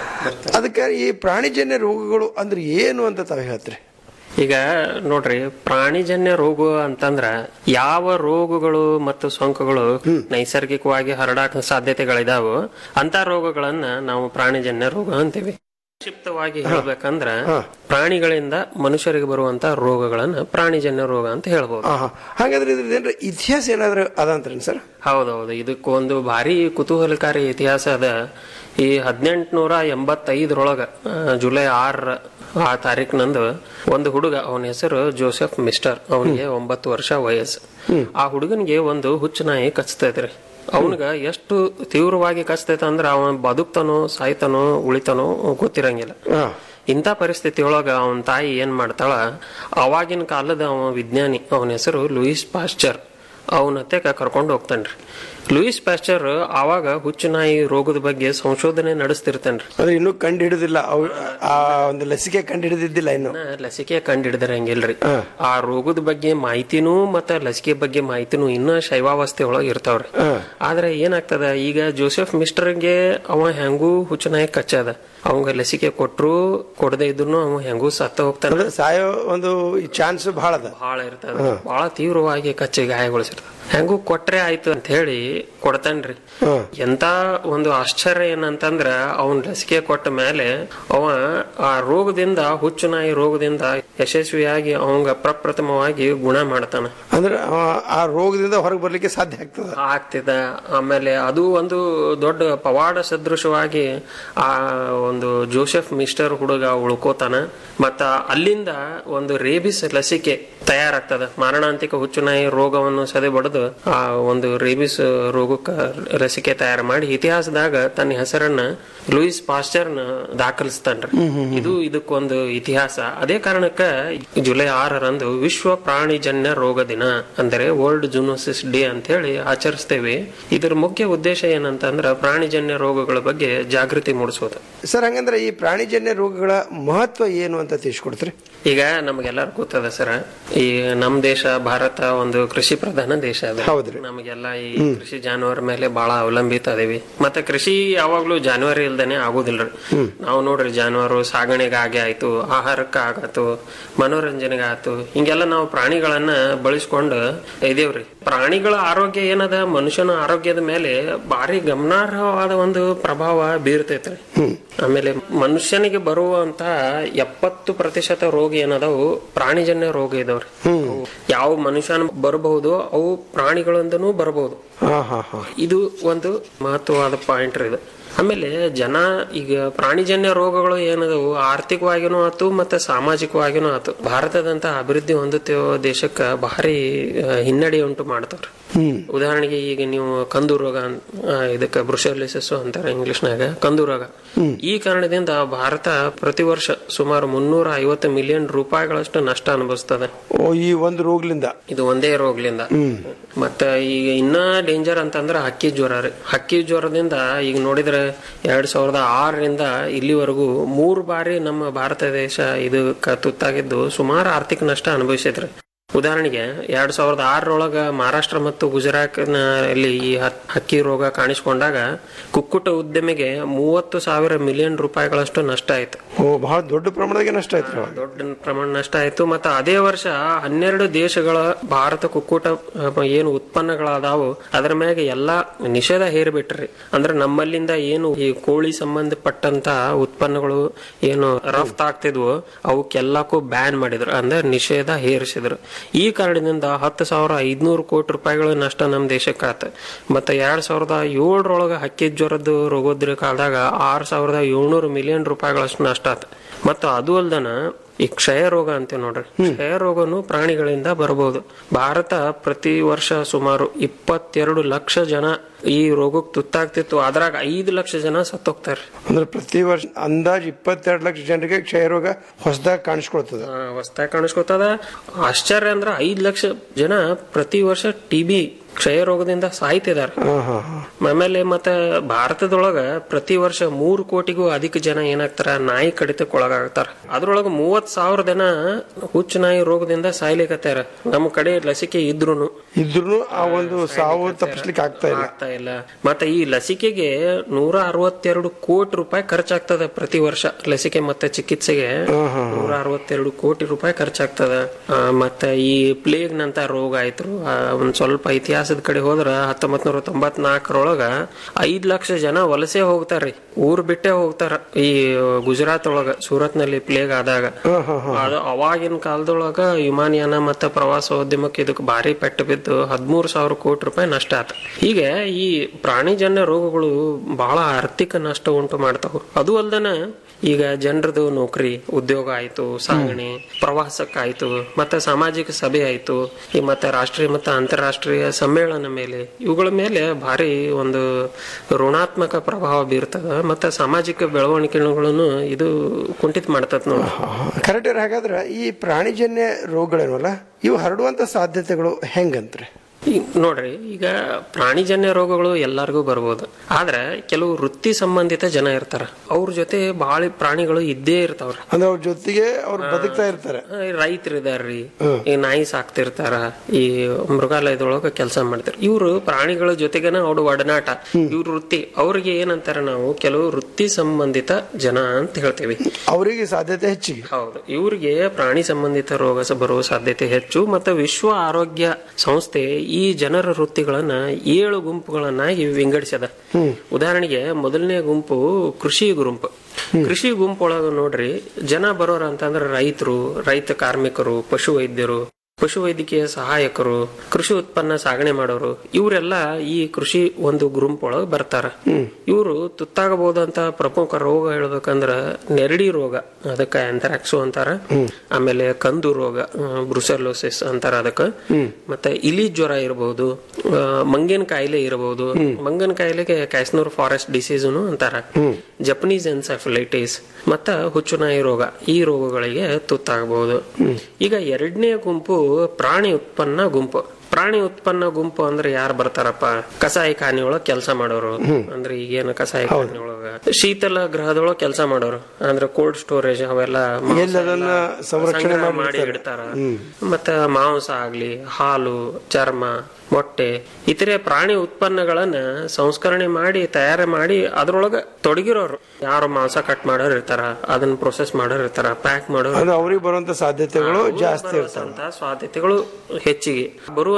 ಅದಕ್ಕೆ ಈ ಪ್ರಾಣಿಜನ್ಯ ರೋಗಗಳು ಅಂದ್ರೆ ಏನು ಅಂತ ತಾವು ಹೇಳ್ತೀರಿ ಈಗ ನೋಡ್ರಿ ಪ್ರಾಣಿಜನ್ಯ ರೋಗ ಅಂತಂದ್ರ ಯಾವ ರೋಗಗಳು ಮತ್ತು ಸೋಂಕುಗಳು ನೈಸರ್ಗಿಕವಾಗಿ ಹರಡಾಕ ಸಾಧ್ಯತೆಗಳಿದಾವೋ ಅಂತ ರೋಗಗಳನ್ನ ನಾವು ಪ್ರಾಣಿಜನ್ಯ ರೋಗ ಅಂತೀವಿ ಸಂಕ್ಷಿಪ್ತವಾಗಿ ಹೇಳ್ಬೇಕಂದ್ರ ಪ್ರಾಣಿಗಳಿಂದ ಮನುಷ್ಯರಿಗೆ ಬರುವಂತ ರೋಗಗಳನ್ನ ಪ್ರಾಣಿಜನ್ಯ ರೋಗ ಅಂತ ಹೇಳ್ಬೋದು ಆಹಾ. ಹಾಗಾದ್ರೆ ಇದ್ರದ್ದು ಏನ್ರ ಇತಿಹಾಸ ಏನಾದ್ರು ಅದಂತ್ರೇನು ಸರ್ ಹೌದೌದು ಇದಕ್ಕೊಂದು ಭಾರಿ ಕುತೂಹಲಕಾರಿ ಇತಿಹಾಸ ಅದ ಈ ಹದಿನೆಂಟುನೂರ ಎಂಬತ್ತೈದರೊಳಗ ಆ, ಜುಲೈ ಆರ ಆ ತಾರೀಕಿನಂದು ಒಂದು ಹುಡುಗ ಅವನ ಹೆಸರು ಜೋಸೆಫ್ ಮಿಸ್ಟರ್ ಅವನಿಗೆ ಒಂಬತ್ತು ವರ್ಷ ವಯಸ್ಸು ಆ ಹುಡುಗನಿಗೆ ಒಂದು ಹುಚ್ಚು ನಾಯಿ ಕಚ್ತೈತ್ರಿ ಅವನಿಗ ಎಷ್ಟು ತೀವ್ರವಾಗಿ ಕಚ್ತೈತ ಅಂದ್ರ ಅವನ್ ಬದುಕ್ತಾನೋ ಸಾಯ್ತಾನೋ ಉಳಿತಾನೋ ಗೊತ್ತಿರಂಗಿಲ್ಲ ಇಂಥ ಪರಿಸ್ಥಿತಿಯೊಳಗ ಅವನ ತಾಯಿ ಏನ್ ಮಾಡ್ತಾಳ ಅವಾಗಿನ ಕಾಲದ ಅವ ವಿಜ್ಞಾನಿ ಅವನ ಹೆಸರು ಲೂಯಿಸ್ ಪಾಶ್ಚರ್ ಅವನ ಹತ್ತೆಕ ಕರ್ಕೊಂಡು ಹೋಗ್ತಾನ್ರಿ ಲೂಯಿಸ್ ಪಾಶ್ಚರ್ ಆವಾಗ ಹುಚ್ಚು ನಾಯಿ ರೋಗದ ಬಗ್ಗೆ ಸಂಶೋಧನೆ ನಡೆಸ್ತಿರ್ತಾನ್ರಿ ಅಂದ್ರೆ ಇನ್ನೂ ಕಂಡು ಹಿಡಿದಿಲ್ಲ ಅವು ಆ ಒಂದು ಲಸಿಕೆ ಕಂಡು ಹಿಡಿದಿದ್ದಿಲ್ಲ ಇನ್ನು ಇನ್ನ ಲಸಿಕೆ ಕಂಡಿಡಿದ್ರಂಗಿಲ್ರಿ ಆ ರೋಗದ ಬಗ್ಗೆ ಮಾಹಿತಿನೂ ಮತ್ತ ಲಸಿಕೆ ಬಗ್ಗೆ ಮಾಹಿತಿನೂ ಇನ್ನ ಶೈವಾವಸ್ಥೆ ಒಳಗ ಇರ್ತಾವ್ರಿ ಆದ್ರೆ ಏನಾಗ್ತದ ಈಗ ಜೋಸೆಫ್ ಮಿಸ್ಟರ್ಗೆ ಅವ ಹೆಂಗೂ ಹುಚ್ಚನಾಯಿ ಕಚ್ಚದ ಅವಂಗ ಲಸಿಕೆ ಕೊಟ್ರು ಕೊಡದೆ ಇದ್ರು ಅವ ಹೆಂಗೂ ಸತ್ತ ಹೋಗ್ತಾನ ಅಂದ್ರೆ ಸಾಯೋ ಒಂದು ಚಾನ್ಸ್ ಬಹಳ ಅದ ಬಹಳ ಇರ್ತದ ಬಹಳ ತೀವ್ರವಾಗಿ ಕಚ್ಚಿ ಗಾಯಗೊಳಿಸಿರ್ತದ ಹೆಂಗೂ ಕೊಟ್ರೆ ಆಯ್ತು ಅಂತ ಹೇಳಿ ಕೊಡ್ತಾನ್ರಿ ಎಂತ ಒಂದು ಆಶ್ಚರ್ಯ ಏನಂತಂದ್ರ ಅವನ್ ಲಸಿಕೆ ಕೊಟ್ಟ ಮೇಲೆ ಅವ ಆ ರೋಗದಿಂದ ಹುಚ್ಚು ನಾಯಿ ರೋಗದಿಂದ ಯಶಸ್ವಿಯಾಗಿ ಅವಂಗ ಪ್ರಪ್ರಥಮವಾಗಿ ಗುಣ ಮಾಡ್ತಾನ ಅಂದ್ರೆ ಆ- ಆ ರೋಗದಿಂದ ಹೊರಗೆ ಬರ್ಲಿಕ್ಕೆ ಸಾಧ್ಯ ಆಗ್ತದ ಆಗ್ತಿದ ಆಮೇಲೆ ಅದು ಒಂದು ದೊಡ್ಡ ಪವಾಡ ಸದೃಶವಾಗಿ ಆ ಒಂದು ಜೋಸೆಫ್ ಮಿಸ್ಟರ್ ಹುಡುಗ ಉಳ್ಕೋತಾನ ಮತ್ತ ಅಲ್ಲಿಂದ ಒಂದು ರೇಬಿಸ್ ಲಸಿಕೆ ತಯಾರಾಗ್ತದ ಮಾರಣಾಂತಿಕ ಹುಚ್ಚುನಾಯಿ ರೋಗವನ್ನು ಸದೆ ಬಡಿದು ಆ ಒಂದು ರೇಬಿಸ್ ರೋಗಕ್ಕ ಲಸಿಕೆ ತಯಾರು ಮಾಡಿ ಇತಿಹಾಸದಾಗ ತನ್ನ ಹೆಸರನ್ನ ಲೂಯಿಸ್ ಪಾಸ್ಚರ್ನ ದಾಖಲಿಸ್ತಾನ್ರಿ ಇದು ಇದಕ್ಕೊಂದು ಇತಿಹಾಸ ಅದೇ ಕಾರಣಕ್ಕ ಜುಲೈ ಆರರಂದು ವಿಶ್ವ ಪ್ರಾಣಿಜನ್ಯ ರೋಗ ದಿನ ಅಂದರೆ ವರ್ಲ್ಡ್ ಜೂನೋಸಿಸ್ ಡೇ ಅಂತ ಹೇಳಿ ಆಚರಿಸ್ತೇವೆ ಇದರ ಮುಖ್ಯ ಉದ್ದೇಶ ಏನಂತಂದ್ರ ಪ್ರಾಣಿಜನ್ಯ ರೋಗಗಳ ಬಗ್ಗೆ ಜಾಗೃತಿ ಮೂಡಿಸೋದು ಸರ್ ಹಂಗಂದ್ರೆ ಈ ಪ್ರಾಣಿಜನ್ಯ ರೋಗಗಳ ಮಹತ್ವ ಏನು ಅಂತ ತಿಳಿಸ್ಕೊಡ್ತೀರಿ ಈಗ ನಮಗೆಲ್ಲರೂ ಗೊತ್ತದ ಸರ್ ಈ ನಮ್ ದೇಶ ಭಾರತ ಒಂದು ಕೃಷಿ ಪ್ರಧಾನ ದೇಶ ಅದ ನಮಗೆಲ್ಲ ಈ ಕೃಷಿ ಜಾನುವಾರು ಮೇಲೆ ಬಹಳ ಅವಲಂಬಿತ ಅದೇವಿ ಮತ್ತೆ ಕೃಷಿ ಯಾವಾಗ್ಲೂ ಜಾನುವಾರು ಇಲ್ದೇನೆ ಆಗೋದಿಲ್ರಿ ನಾವು ನೋಡ್ರಿ ಜಾನುವಾರು ಸಾಗಣೆಗೆ ಆಗೇ ಆಯ್ತು ಆಹಾರಕ್ಕ ಆಗತ್ತು ಮನೋರಂಜನೆಗೆ ಆಯ್ತು ಹಿಂಗೆಲ್ಲ ನಾವು ಪ್ರಾಣಿಗಳನ್ನ ಬಳಸ್ಕೊಂಡು ಇದೇವ್ರಿ ಪ್ರಾಣಿಗಳ ಆರೋಗ್ಯ ಏನದ ಮನುಷ್ಯನ ಆರೋಗ್ಯದ ಮೇಲೆ ಭಾರಿ ಗಮನಾರ್ಹವಾದ ಒಂದು ಪ್ರಭಾವ ಬೀರ್ತೈತ್ರಿ ಆಮೇಲೆ ಮನುಷ್ಯನಿಗೆ ಬರುವಂತ ಎಪ್ಪತ್ತು ಪ್ರತಿಶತ ರೋಗ ಏನದಾವು ಪ್ರಾಣಿಜನ್ಯ ರೋಗ ಇದಾವ್ರಿ ಅವು ಯಾವ ಮನುಷ್ಯನ ಬರಬಹುದು ಅವು ಪ್ರಾಣಿಗಳಿಂದನೂ ಬರಬಹುದು ಹಾ ಹಾ ಹಾ ಇದು ಒಂದು ಮಹತ್ವವಾದ ಪಾಯಿಂಟ್ ಇದು ಆಮೇಲೆ ಜನ ಈಗ ಪ್ರಾಣಿಜನ್ಯ ರೋಗಗಳು ಏನದವು ಆರ್ಥಿಕವಾಗಿನೂ ಆತು ಮತ್ತೆ ಸಾಮಾಜಿಕವಾಗಿನೂ ಆತು ಭಾರತದಂತ ಅಭಿವೃದ್ಧಿ ಹೊಂದುತ್ತಿರುವ ದೇಶಕ್ಕ ಭಾರಿ ಆ, ಹಿನ್ನಡೆ ಉಂಟು ಮಾಡ್ತಾವ್ರಿ ಉದಾಹರಣೆಗೆ ಈಗ ನೀವು ಕಂದು ರೋಗ ಅನ್- ಆ, ಇದಕ್ಕ ಬ್ರುಷಲಿಸಸ್ ಅಂತಾರೆ ಇಂಗ್ಲಿಷ್ನಾಗ ಕಂದು ರೋಗ ಈ ಕಾರಣದಿಂದ ಭಾರತ ಪ್ರತಿ ವರ್ಷ ಸುಮಾರು ಮುನ್ನೂರ ಐವತ್ತು ಮಿಲಿಯನ್ ರೂಪಾಯಿಗಳಷ್ಟು ನಷ್ಟ ಅನುಭವಿಸ್ತದೆ ಓ ಈ ಒಂದು ರೋಗಲಿಂದ ಇದು ಒಂದೇ ರೋಗಲಿಂದ ಮತ್ತ ಈಗ ಇನ್ನ ಡೇಂಜರ್ ಅಂತಂದ್ರ ಹಕ್ಕಿ ಜ್ವರ ರೀ ಹಕ್ಕಿ ಜ್ವರದಿಂದ ಈಗ ನೋಡಿದ್ರೆ ಎರಡ್ ಸಾವಿರದ ಆರರಿಂದ ಇಲ್ಲಿವರೆಗೂ ಮೂರು ಬಾರಿ ನಮ್ಮ ಭಾರತ ದೇಶ ಇದು ತುತ್ತಾಗಿದ್ದು ಸುಮಾರು ಆರ್ಥಿಕ ನಷ್ಟ ಅನುಭವಿಸಿದ್ರಿ ಉದಾಹರಣೆಗೆ ಎರಡ್ ಸಾವಿರದ ಆರರೊಳಗ ಮಹಾರಾಷ್ಟ್ರ ಮತ್ತು ಗುಜರಾತ್ ಅಲ್ಲಿ ಈ ಹತ್- ಹಕ್ಕಿ ರೋಗ ಕಾಣಿಸಿಕೊಂಡಾಗ ಕುಕ್ಕುಟ ಉದ್ಯಮಿಗೆ ಮೂವತ್ತು ಸಾವಿರ ಮಿಲಿಯನ್ ರೂಪಾಯಿಗಳಷ್ಟು ನಷ್ಟ ಆಯ್ತು ಓ ಬಹಳ ದೊಡ್ಡ ಪ್ರಮಾಣದಾಗ ನಷ್ಟ ಆಯ್ತು ರೀ. ದೊಡ್ಡ ಪ್ರಮಾಣ ನಷ್ಟ ಆಯ್ತು ಮತ್ತೆ ಅದೇ ವರ್ಷ ಹನ್ನೆರಡು ದೇಶಗಳ ಭಾರತ ಕುಕ್ಕುಟ ಅಹ್, ಏನು ಉತ್ಪನ್ನಗಳದಾವು ಅದರ ಮ್ಯಾಗೆ ಎಲ್ಲಾ ನಿಷೇಧ ಹೇರಿಬಿಟ್ರಿ ಅಂದ್ರೆ ನಮ್ಮಲ್ಲಿಂದ ಏನು ಈ ಕೋಳಿ ಸಂಬಂಧಪಟ್ಟಂತ ಉತ್ಪನ್ನಗಳು ಏನು ರಫ್ತಾಗ್ತಿದ್ವು ಅವಕ್ಕೆಲ್ಲಕ್ಕೂ ಬ್ಯಾನ್ ಮಾಡಿದ್ರು ಅಂದ್ರೆ ನಿಷೇಧ ಹೇರಿಸಿದ್ರು ಈ ಕಾರಣದಿಂದ ಹತ್ತು ಸಾವಿರ ಐದ್ನೂರು ಕೋಟಿ ರೂಪಾಯಿಗಳ ನಷ್ಟ ನಮ್ಮ ದೇಶಕ್ಕೆ ಆತ ಮತ್ತೆ ಎರಡ್ ಸಾವಿರದ ಏಳರೊಳಗ ಹಕ್ಕಿ ಜ್ವರದ್ದು ರೋಗೋದ್ರ ಕಾಲದಾಗ ಆರ್ ಸಾವಿರದ ಏಳ್ನೂರು ಮಿಲಿಯನ್ ರೂಪಾಯಿಗಳಷ್ಟು ನಷ್ಟ ಆತ ಮತ್ತು ಅದು ಅಲ್ದನ ಈ ಕ್ಷಯ ರೋಗ ಅಂತೀವಿ ನೋಡ್ರಿ ಕ್ಷಯ ರೋಗನು ಪ್ರಾಣಿಗಳಿಂದ ಬರಬಹುದು ಭಾರತ ಪ್ರತಿ ವರ್ಷ ಸುಮಾರು ಇಪ್ಪತ್ತೆರಡು ಲಕ್ಷ ಜನ ಈ ರೋಗಕ್ಕೆ ತುತ್ತಾಗ್ತಿತ್ತು ಅದ್ರಾಗ ಐದು ಲಕ್ಷ ಜನ ಸತ್ತೋಗ್ತಾರೆ ಅಂದ್ರೆ ಪ್ರತಿ ವರ್ಷ ಅಂದಾಜ್ ಇಪ್ಪತ್ತೆರಡು ಲಕ್ಷ ಜನರಿಗೆ ಕ್ಷಯ ರೋಗ ಹೊಸದಾಗಿ ಕಾಣಿಸ್ಕೊಳ್ತದ ಹೊಸ್ದಾಗಿ ಕಾಣಿಸ್ಕೊತದ ಆಶ್ಚರ್ಯ ಅಂದ್ರ ಐದ್ ಲಕ್ಷ ಜನ ಪ್ರತಿ ವರ್ಷ ಟಿಬಿ ಕ್ಷಯ ರೋಗದಿಂದ ಸಾಯ್ತಿದಾರ ಆಮೇಲೆ ಮತ್ತೆ ಭಾರತದೊಳಗ ಪ್ರತಿ ವರ್ಷ ಮೂರು ಕೋಟಿಗೂ ಅಧಿಕ ಜನ ಏನಾಗ್ತಾರ ನಾಯಿ ಕಡಿತಕ್ಕೆ ಒಳಗಾಗ್ತಾರ ಅದ್ರೊಳಗ ಮೂವತ್ ಸಾವಿರ ಜನ ಹುಚ್ಚು ನಾಯಿ ರೋಗದಿಂದ ಸಾಯ್ಲಿಕತ್ತಾರ ನಮ್ಮ ಕಡೆ ಲಸಿಕೆ ಇದ್ರೂನು ಇದ್ರೂ ಆ ಒಂದು ಸಾವು ತಪ್ಪಿಸ್ಲಿಕ್ಕೆ ಆಗ್ತಾ ಇಲ್ಲ ಆಗ್ತಾ ಇಲ್ಲ ಮತ್ತೆ ಈ ಲಸಿಕೆಗೆ ನೂರ ಅರವತ್ತೆರಡು ಕೋಟಿ ರೂಪಾಯಿ ಖರ್ಚಾಗ್ತದೆ ಪ್ರತಿ ವರ್ಷ ಲಸಿಕೆ ಮತ್ತೆ ಚಿಕಿತ್ಸೆಗೆ ನೂರ ಅರವತ್ತೆರಡು ಕೋಟಿ ರೂಪಾಯಿ ಖರ್ಚಾಗ್ತದ ಆ, ಮತ್ತೆ ಈ ಪ್ಲೇಗ್ ನಂತ ರೋಗ ಆಯ್ತು ಆ, ಒಂದ್ ಸ್ವಲ್ಪ ಇತಿಹಾಸದ ಕಡೆ ಹೋದ್ರ ಹತ್ತೊಂಬತ್ ನೂರ ತೊಂಬತ್ನಾಲ್ಕರೊಳಗ ಐದ್ ಲಕ್ಷ ಜನ ವಲಸೆ ಹೋಗ್ತಾರ್ರಿ ಊರ್ ಬಿಟ್ಟೆ ಹೋಗ್ತಾರ ಈ ಗುಜರಾತ್ ಒಳಗ ಸೂರತ್ ನಲ್ಲಿ ಪ್ಲೇಗ್ ಆದಾಗ ಅದು ಅವಾಗಿನ ಕಾಲದೊಳಗ ವಿಮಾನಯಾನ ಮತ್ತೆ ಪ್ರವಾಸೋದ್ಯಮಕ್ಕೆ ಇದಕ್ಕೆ ಭಾರಿ ಪೆಟ್ಟು ಬಿದ್ದು ಹದಿಮೂರು ಸಾವಿರ ಕೋಟಿ ರೂಪಾಯಿ ನಷ್ಟ ಆತ ಹೀಗೆ ಈ ಪ್ರಾಣಿಜನ್ಯ ರೋಗಗಳು ಬಹಳ ಆರ್ಥಿಕ ನಷ್ಟ ಉಂಟು ಮಾಡ್ತಾವ ಅದು ಅಲ್ದನ ಈಗ ಜನರದು ನೌಕರಿ ಉದ್ಯೋಗ ಆಯ್ತು ಸಾಗಣೆ ಪ್ರವಾಸಕ್ಕಾಯ್ತು ಮತ್ತೆ ಸಾಮಾಜಿಕ ಸಭೆ ಆಯ್ತು ಈ ಮತ್ತೆ ರಾಷ್ಟ್ರೀಯ ಮತ್ತೆ ಅಂತಾರಾಷ್ಟ್ರೀಯ ಸಮ್ಮೇಳನ ಮೇಲೆ ಇವುಗಳ ಮೇಲೆ ಭಾರಿ ಒಂದು ಋಣಾತ್ಮಕ ಪ್ರಭಾವ ಬೀರ್ತದ ಮತ್ತೆ ಸಾಮಾಜಿಕ ಬೆಳವಣಿಗೆಗಳನ್ನು ಇದು ಕುಂಠಿತ ಮಾಡ್ತದ ನೋಡಿ ಕರೆಕ್ಟ್ ಹಾಗಾದ್ರೆ ಈ ಪ್ರಾಣಿಜನ್ಯ ರೋಗಗಳೇನಲ್ಲ ಇವು ಹರಡುವಂತ ಸಾಧ್ಯತೆಗಳು ಹೆಂಗಂತ್ರಿ ಈ- ನೋಡ್ರಿ ಈಗ ಪ್ರಾಣಿಜನ್ಯ ರೋಗಗಳು ಎಲ್ಲರಿಗೂ ಬರ್ಬೋದು ಆದ್ರೆ ಕೆಲವು ವೃತ್ತಿ ಸಂಬಂಧಿತ ಜನ ಇರ್ತಾರ ಅವ್ರ ಜೊತೆ ಬಹಳ ಪ್ರಾಣಿಗಳು ಇದ್ದೇ ಇರ್ತಾವ್ರಿ ಅಂದ್ರೆ ಅವ್ರ ಜೊತೆಗೆ ಅವ್ರು ಬದುಕ್ತಾ ಇರ್ತಾರೆ ರೈತರು ಇದಾರ್ರಿ ಈ ನಾಯಿ ಸಾಕ್ತಿರ್ತಾರ ಈ ಮೃಗಾಲಯದೊಳಗ ಕೆಲಸ ಮಾಡ್ತಾರ ಇವ್ರು ಪ್ರಾಣಿಗಳ ಜೊತೆಗನ ಅವ್ರ ಒಡನಾಟ ಇವ್ರ ವೃತ್ತಿ ಅವ್ರಿಗೆ ಏನಂತಾರ ನಾವು ಕೆಲವು ವೃತ್ತಿ ಸಂಬಂಧಿತ ಜನ ಅಂತ ಹೇಳ್ತೀವಿ ಅವರಿಗೆ ಸಾಧ್ಯತೆ ಹೆಚ್ಚಿಗೆ ಹೌದು ಇವ್ರಿಗೆ ಪ್ರಾಣಿ ಸಂಬಂಧಿತ ರೋಗ ಸ- ಬರುವ ಸಾಧ್ಯತೆ ಹೆಚ್ಚು ಮತ್ತೆ ವಿಶ್ವ ಆರೋಗ್ಯ ಸಂಸ್ಥೆ ಈ ಜನರ ವೃತ್ತಿಗಳನ್ನ ಏಳು ಗುಂಪುಗಳನ್ನಾಗಿ ವಿಂಗಡಿಸ್ಯದ ಉದಾಹರಣೆಗೆ ಮೊದಲನೇ ಗುಂಪು ಕೃಷಿ ಗುಂಪು ಕೃಷಿ ಗುಂಪೊಳಗ ನೋಡ್ರಿ ಜನ ಬರೋರ ಅಂತಂದ್ರೆ ರೈತರು ರೈತ ಕಾರ್ಮಿಕರು ಪಶು ವೈದ್ಯರು ಪಶುವೈದ್ಯಕೀಯ ಸಹಾಯಕರು ಕೃಷಿ ಉತ್ಪನ್ನ ಸಾಗಣೆ ಮಾಡೋರು ಇವರೆಲ್ಲ ಈ ಕೃಷಿ ಒಂದು ಗ್ರೂಪ್ ಒಳಗೆ ಬರ್ತಾರ ಇವರು ತುತ್ತಾಗಬಹುದಂತ ಪ್ರಮುಖ ರೋಗ ಹೇಳ್ಬೇಕಂದ್ರ ನೆರಡಿ ರೋಗ ಅದಕ್ಕ ಆಂಥ್ರಾಕ್ಸು ಅಂತಾರ ಆಮೇಲೆ ಕಂದು ರೋಗ ಬ್ರುಸೆಲೋಸಿಸ್ ಅಂತಾರ ಅದಕ್ಕ ಮತ್ತೆ ಇಲಿ ಜ್ವರ ಇರಬಹುದು ಮಂಗನ ಕಾಯಿಲೆ ಇರಬಹುದು ಮಂಗನ ಕಾಯಿಲೆಗೆ ಕ್ಯಾಸ್ನೂರ್ ಫಾರೆಸ್ಟ್ ಡಿಸೀಸ್ನು ಅಂತಾರ ಜಪನೀಸ್ ಎನ್ಸೆಫಲೈಟಿಸ್ ಮತ್ತ ಹುಚ್ಚುನಾಯಿ ರೋಗ ಈ ರೋಗಗಳಿಗೆ ತುತ್ತಾಗಬಹುದು ಈಗ ಎರಡನೇ ಗುಂಪು ಪ್ರಾಣಿ ಉತ್ಪನ್ನ ಗುಂಪು ಪ್ರಾಣಿ ಉತ್ಪನ್ನ ಗುಂಪು ಅಂದ್ರೆ ಯಾರು ಬರ್ತಾರಪ್ಪ ಕಸಾಯಿ ಖಾನಿ ಒಳಗ್ ಕೆಲಸ ಮಾಡೋರು ಅಂದ್ರೆ ಈಗೇನು ಕಸಾಯಿ ಖಾನಿ ಒಳಗ ಶೀತಲ ಗೃಹದೊಳಗ ಕೆಲಸ ಮಾಡೋರು ಅಂದ್ರೆ ಕೋಲ್ಡ್ ಸ್ಟೋರೇಜ್ ಅವೆಲ್ಲ ಮಾಂಸ ಎಲ್ಲದನ್ನ ಎಲ್ಲ ಸಂರಕ್ಷಣೆ ಸಂಗ್ರಹ ಮಾಡಿ ಮಾಡಿರ್ತಾರೆ. ಇಡ್ತಾರ ಮತ್ತ ಮಾಂಸ ಆಗ್ಲಿ ಹಾಲು ಚರ್ಮ ಮೊಟ್ಟೆ ಇತರೆ ಪ್ರಾಣಿ ಉತ್ಪನ್ನಗಳನ್ನ ಸಂಸ್ಕರಣೆ ಮಾಡಿ ತಯಾರು ಮಾಡಿ ಅದ್ರೊಳಗ ತೊಡಗಿರೋರು ಯಾರು ಮಾಂಸ ಕಟ್ ಮಾಡೋರು ಇರ್ತಾರ ಅದನ್ನ ಪ್ರೊಸೆಸ್ ಮಾಡೋರು ಇರ್ತಾರ ಪ್ಯಾಕ್ ಮಾಡೋರು ಅದು ಅವ್ರಿಗೆ ಬರುವಂತ ಸಾಧ್ಯತೆಗಳು ಜಾಸ್ತಿ ಇರ್ತವೆ ಬರುವಂತ ಸಾಧ್ಯತೆಗಳು ಹೆಚ್ಚಿಗೆ ಬರುವಂತ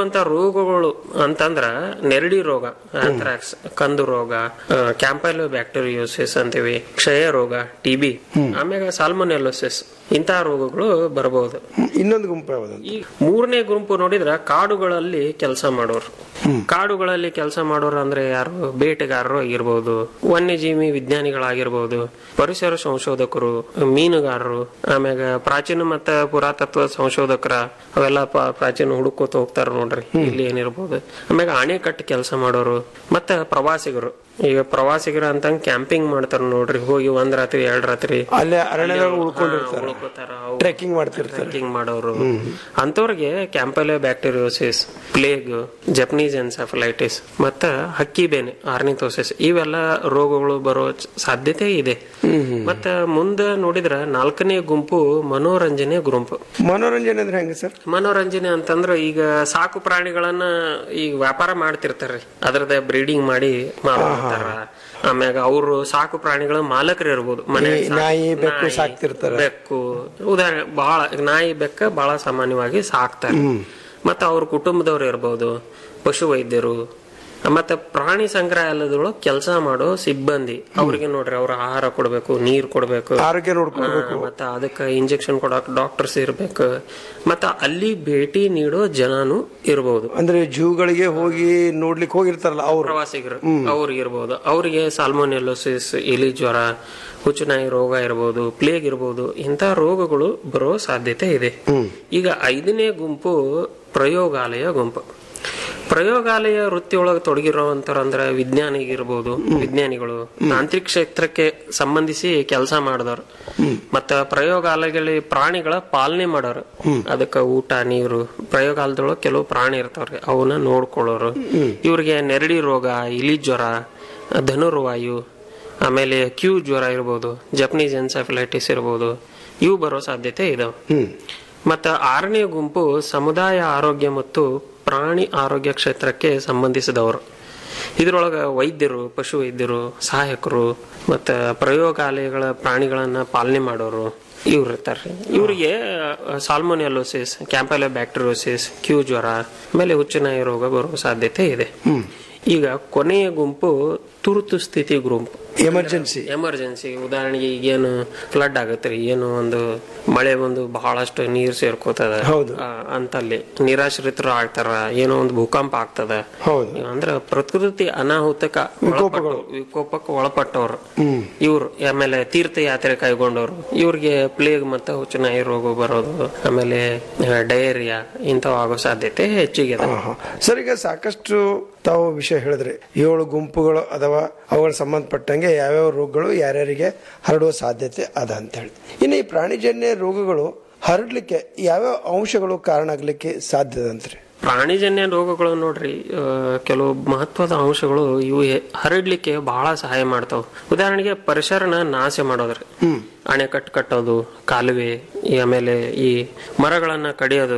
ಬರುವಂತ ರೋಗಗಳು ಅಂತಂದ್ರ ನೆರಡಿ ರೋಗ ಆಂಥ್ರಾಕ್ಸ್ ಕಂದು ರೋಗ ಕ್ಯಾಂಪೈಲೋ ಬ್ಯಾಕ್ಟೀರಿಯೋಸಿಸ್ ಅಂತೀವಿ ಕ್ಷಯ ರೋಗ ಟಿಬಿ ಆಮ್ಯಾಗ ಸಾಲ್ಮೊನೆಲೋಸಿಸ್ ಇಂತಹ ರೋಗಗಳು ಬರಬಹುದು ಇನ್ನೊಂದು ಗುಂಪು ಯಾವುದು ಈ ಮೂರನೇ ಗುಂಪು ನೋಡಿದ್ರ ಕಾಡುಗಳಲ್ಲಿ ಕೆಲಸ ಮಾಡೋರು ಕಾಡುಗಳಲ್ಲಿ ಕೆಲಸ ಮಾಡೋರು ಅಂದ್ರೆ ಯಾರು ಬೇಟೆಗಾರರು ಆಗಿರ್ಬೋದು ವನ್ಯಜೀವಿ ವಿಜ್ಞಾನಿಗಳಾಗಿರ್ಬೋದು ಪರಿಸರ ಸಂಶೋಧಕರು ಮೀನುಗಾರರು ಆಮ್ಯಾಗ ಪ್ರಾಚೀನ ಮತ್ತ ಪುರಾತತ್ವ ಸಂಶೋಧಕರ ಅವೆಲ್ಲ ಪ- ಪ್ರಾಚೀನ ಹುಡುಕೋತ ಹೋಗ್ತಾರ ನೋಡ್ರಿ ಇಲ್ಲಿ ಏನಿರ್ಬೋದು ಆಮ್ಯಾಗ ಅಣೆಕಟ್ಟು ಕೆಲಸ ಮಾಡೋರು ಮತ್ತ ಪ್ರವಾಸಿಗರು ಈಗ ಪ್ರವಾಸಿಗರು ಅಂತ ಕ್ಯಾಂಪಿಂಗ್ ಮಾಡ್ತಾರ ನೋಡ್ರಿ ಹೋಗಿ ಒಂದ್ ರಾತ್ರಿ ಎರಡ್ ರಾತ್ರಿ ಅಲ್ಲೇ ಅರಣ್ಯದಾಗ ಉಳ್ಕೊಂಡಿರ್ತಾರೆ ಉಳ್ಕೋತಾರ ಟ್ರೆಕ್ಕಿಂಗ್ ಮಾಡ್ತಿರ್ತಾರೆ ಟ್ರೆಕ್ಕಿಂಗ್ ಮಾಡೋರು ಅಂತವ್ರಿಗೆ campylobacteriosis plague Japanese encephalitis ಮತ್ತ ಹಕ್ಕಿ ಬೇನೆ ಆರ್ನಿಥೋಸಿಸ್ ಇವೆಲ್ಲ ರೋಗಗಳು ಬರೋ ಚ- ಸಾಧ್ಯತೆ ಇದೆ ಮತ್ತ ಮುಂದ ನೋಡಿದ್ರ ನಾಲ್ಕನೇ ಗುಂಪು ಮನೋರಂಜನೆ ಗುಂಪು ಮನೋರಂಜನೆ ಅಂದ್ರೆ ಹೆಂಗ ಸರ್ ಮನೋರಂಜನೆ ಅಂತಂದ್ರ ಈಗ ಸಾಕು ಪ್ರಾಣಿಗಳನ್ನ ಈಗ ವ್ಯಾಪಾರ ಮಾಡ್ತಿರ್ತಾರ್ರಿ ಅದ್ರದ ಬ್ರೀಡಿಂಗ್ ಮಾಡಿ ಮಾರ್ತಾರ ಆಮ್ಯಾಗ ಅವರು ಸಾಕು ಪ್ರಾಣಿಗಳ ಮಾಲಕರು ಇರ್ಬೋದು ಮನೆ ಈ ನಾಯಿ, ಬೆಕ್ಕು ಸಾಕ್ತಿರ್ತಾರ. ಬೆಕ್ಕು ಉದಾಹರಣೆ ಬಹಳ ನಾಯಿ ಬೆಕ್ಕ ಬಹಳ ಸಾಮಾನ್ಯವಾಗಿ ಸಾಕ್ತಾರೆ ಮತ್ತ ಅವ್ರ ಕುಟುಂಬದವ್ರು ಇರ್ಬೋದು ಪಶು ವೈದ್ಯರು ಮತ್ತೆ ಪ್ರಾಣಿ ಸಂಗ್ರಹಾಲಯದೊಳಗೆ ಕೆಲಸ ಮಾಡೋ ಸಿಬ್ಬಂದಿ ಅವ್ರಿಗೆ ನೋಡ್ರಿ ಅವ್ರ ಆಹಾರ ಕೊಡ್ಬೇಕು ನೀರ್ ಕೊಡ್ಬೇಕು ಆರೋಗ್ಯ ನೋಡ್ಕೊಳ್ಬೇಕು ಮತ್ತ ಅದಕ್ಕ ಇಂಜೆಕ್ಷನ್ ಕೊಡಕ್ ಡಾಕ್ಟರ್ಸ್ ಇರ್ಬೇಕು ಮತ್ತ ಅಲ್ಲಿ ಭೇಟಿ ನೀಡೋ ಜನನು ಇರ್ಬೋದು ಅಂದ್ರೆ ಜೂಗಳಿಗೆ ಹೋಗಿ ನೋಡ್ಲಿಕ್ಕೆ ಹೋಗಿರ್ತಾರಲ್ಲ ಅವ್ರು ಪ್ರವಾಸಿಗರು ಅವ್ರಿಗೆ ಇರ್ಬೋದು ಅವರಿಗೆ ಸಾಲ್ಮೋನೆಲೋಸಿಸ್ ಇಲಿ ಜ್ವರ ಹುಚ್ಚುನಾಯಿ ರೋಗ ಇರ್ಬೋದು ಪ್ಲೇಗ್ ಇರ್ಬೋದು ಇಂಥ ರೋಗಗಳು ಬರೋ ಸಾಧ್ಯತೆ ಇದೆ ಈಗ ಐದನೇ ಗುಂಪು ಪ್ರಯೋಗಾಲಯ ಗುಂಪು ಪ್ರಯೋಗಾಲಯ ವೃತ್ತಿಯೊಳಗೆ ತೊಡಗಿರೋವಂಥವ್ರು ವಿಜ್ಞಾನಿಗಿರ್ಬೋದು ವಿಜ್ಞಾನಿಗಳು ತಾಂತ್ರಿಕ ಕ್ಷೇತ್ರಕ್ಕೆ ಸಂಬಂಧಿಸಿ ಕೆಲಸ ಮಾಡಿದವರು ಮತ್ತ ಪ್ರಯೋಗಾಲಯಗಳಲ್ಲಿ ಪ್ರಾಣಿಗಳ ಪಾಲನೆ ಮಾಡೋರು ಅದಕ್ಕ ಊಟ ನೀರು ಪ್ರಯೋಗಾಲಯದೊಳಗೆ ಕೆಲವು ಪ್ರಾಣಿ ಇರ್ತಾವ್ರಿ ಅವನ್ನ ನೋಡ್ಕೊಳ್ಳೋರು ಇವ್ರಿಗೆ ನೆರಡಿ ರೋಗ ಇಲಿ ಜ್ವರ ಧನುರ್ವಾಯು ಆಮೇಲೆ ಕ್ಯೂ ಜ್ವರ ಇರ್ಬೋದು ಜಪನೀಸ್ ಎನ್ಸೆಫಲೈಟಿಸ್ ಇರ್ಬೋದು ಇವು ಬರೋ ಸಾಧ್ಯತೆ ಇದಾವೆ ಮತ್ತ ಆರನೇ ಗುಂಪು ಸಮುದಾಯ ಆರೋಗ್ಯ ಮತ್ತು ಪ್ರಾಣಿ ಆರೋಗ್ಯ ಕ್ಷೇತ್ರಕ್ಕೆ ಸಂಬಂಧಿಸಿದವರು ಇದ್ರೊಳಗ ವೈದ್ಯರು ಪಶು ವೈದ್ಯರು ಸಹಾಯಕರು ಮತ್ತ ಪ್ರಯೋಗಾಲಯಗಳ ಪ್ರಾಣಿಗಳನ್ನ ಪಾಲನೆ ಮಾಡೋರು ಇವ್ರು ಇರ್ತಾರ್ರಿ ಇವರಿಗೆ ಸಾಲ್ಮೋನಿಯಲೋಸಿಸ್ ಕ್ಯಾಂಪೈಲ ಬ್ಯಾಕ್ಟೀರಿಯೋಸಿಸ್ ಕ್ಯೂ ಜ್ವರ ಆಮೇಲೆ ಹುಚ್ಚುನಾಯಿ ರೋಗ ಬರುವ ಸಾಧ್ಯತೆ ಇದೆ ಈಗ ಕೊನೆಯ ಗುಂಪು ತುರ್ತು ಸ್ಥಿತಿ ಗುಂಪು ಎಮರ್ಜೆನ್ಸಿ ಎಮರ್ಜೆನ್ಸಿ ಉದಾಹರಣೆಗೆ ಈಗೇನು ಫ್ಲಡ್ ಆಗತ್ರಿ ಏನು ಒಂದು ಮಳೆ ಬಂದು ಬಹಳಷ್ಟು ನೀರ್ ಸೇರ್ಕೋತದ ಹೌದು. ಆ, ಅಂತಲ್ಲಿ ನಿರಾಶ್ರಿತರು ಆಗ್ತಾರ ಏನೋ ಒಂದು ಭೂಕಂಪ ಆಗ್ತದ ಹೌದು ಅಂದ್ರ ಪ್ರಕೃತಿ ಅನಾಹುತಕ ವಿಕೋಪಗಳು. ವಿಕೋಪಕ್ಕೆ ಒಳಪಟ್ಟವ್ರು ಇವ್ರು ಆಮೇಲೆ ತೀರ್ಥಯಾತ್ರೆ ಕೈಗೊಂಡವ್ರು ಇವ್ರಿಗೆ ಪ್ಲೇಗ್ ಮತ್ತು ಹುಚ್ಚುನಾಯಿ ರೋಗ ಬರೋದು ಆಮೇಲೆ ಡಯೇರಿಯಾ ಇಂಥವು ಆಗೋ ಸಾಧ್ಯತೆ ಹೆಚ್ಚಿಗೆ ಅದ ಸರ್ ಈಗ ಸಾಕಷ್ಟು ತಾವು ವಿಷಯ ಹೇಳಿದ್ರಿ ಏಳು ಗುಂಪುಗಳು ಅಥವಾ ಅವುಗಳ ಸಂಬಂಧಪಟ್ಟಂಗೆ ಯಾವ್ಯಾವ ರೋಗಗಳು ಯಾರ್ಯಾರಿಗೆ ಹರಡುವ ಸಾಧ್ಯತೆ ಅದ ಅಂತೇಳಿ ಇನ್ನು ಈ ಪ್ರಾಣಿಜನ್ಯ ರೋಗಗಳು ಹರಡ್ಲಿಕ್ಕೆ ಯಾವ್ಯಾವ ಅಂಶಗಳು ಕಾರಣ ಆಗ್ಲಿಕ್ಕೆ ಸಾಧ್ಯದ ಅಂತ್ರಿ ಪ್ರಾಣಿಜನ್ಯ ರೋಗಗಳು ನೋಡ್ರಿ ಆ, ಕೆಲವು ಮಹತ್ವದ ಅಂಶಗಳು ಇವು ಹೆ- ಹರಡ್ಲಿಕ್ಕೆ ಬಹಳ ಸಹಾಯ ಮಾಡ್ತಾವ ಉದಾಹರಣೆಗೆ ಪರಿಸರನ ನಾಶ ಮಾಡೋದ್ರಿ ಅಣೆಕಟ್ಟು ಕಟ್ಟೋದು ಕಾಲುವೆ ಈ ಆಮೇಲೆ ಈ ಮರಗಳನ್ನ ಕಡಿಯೋದು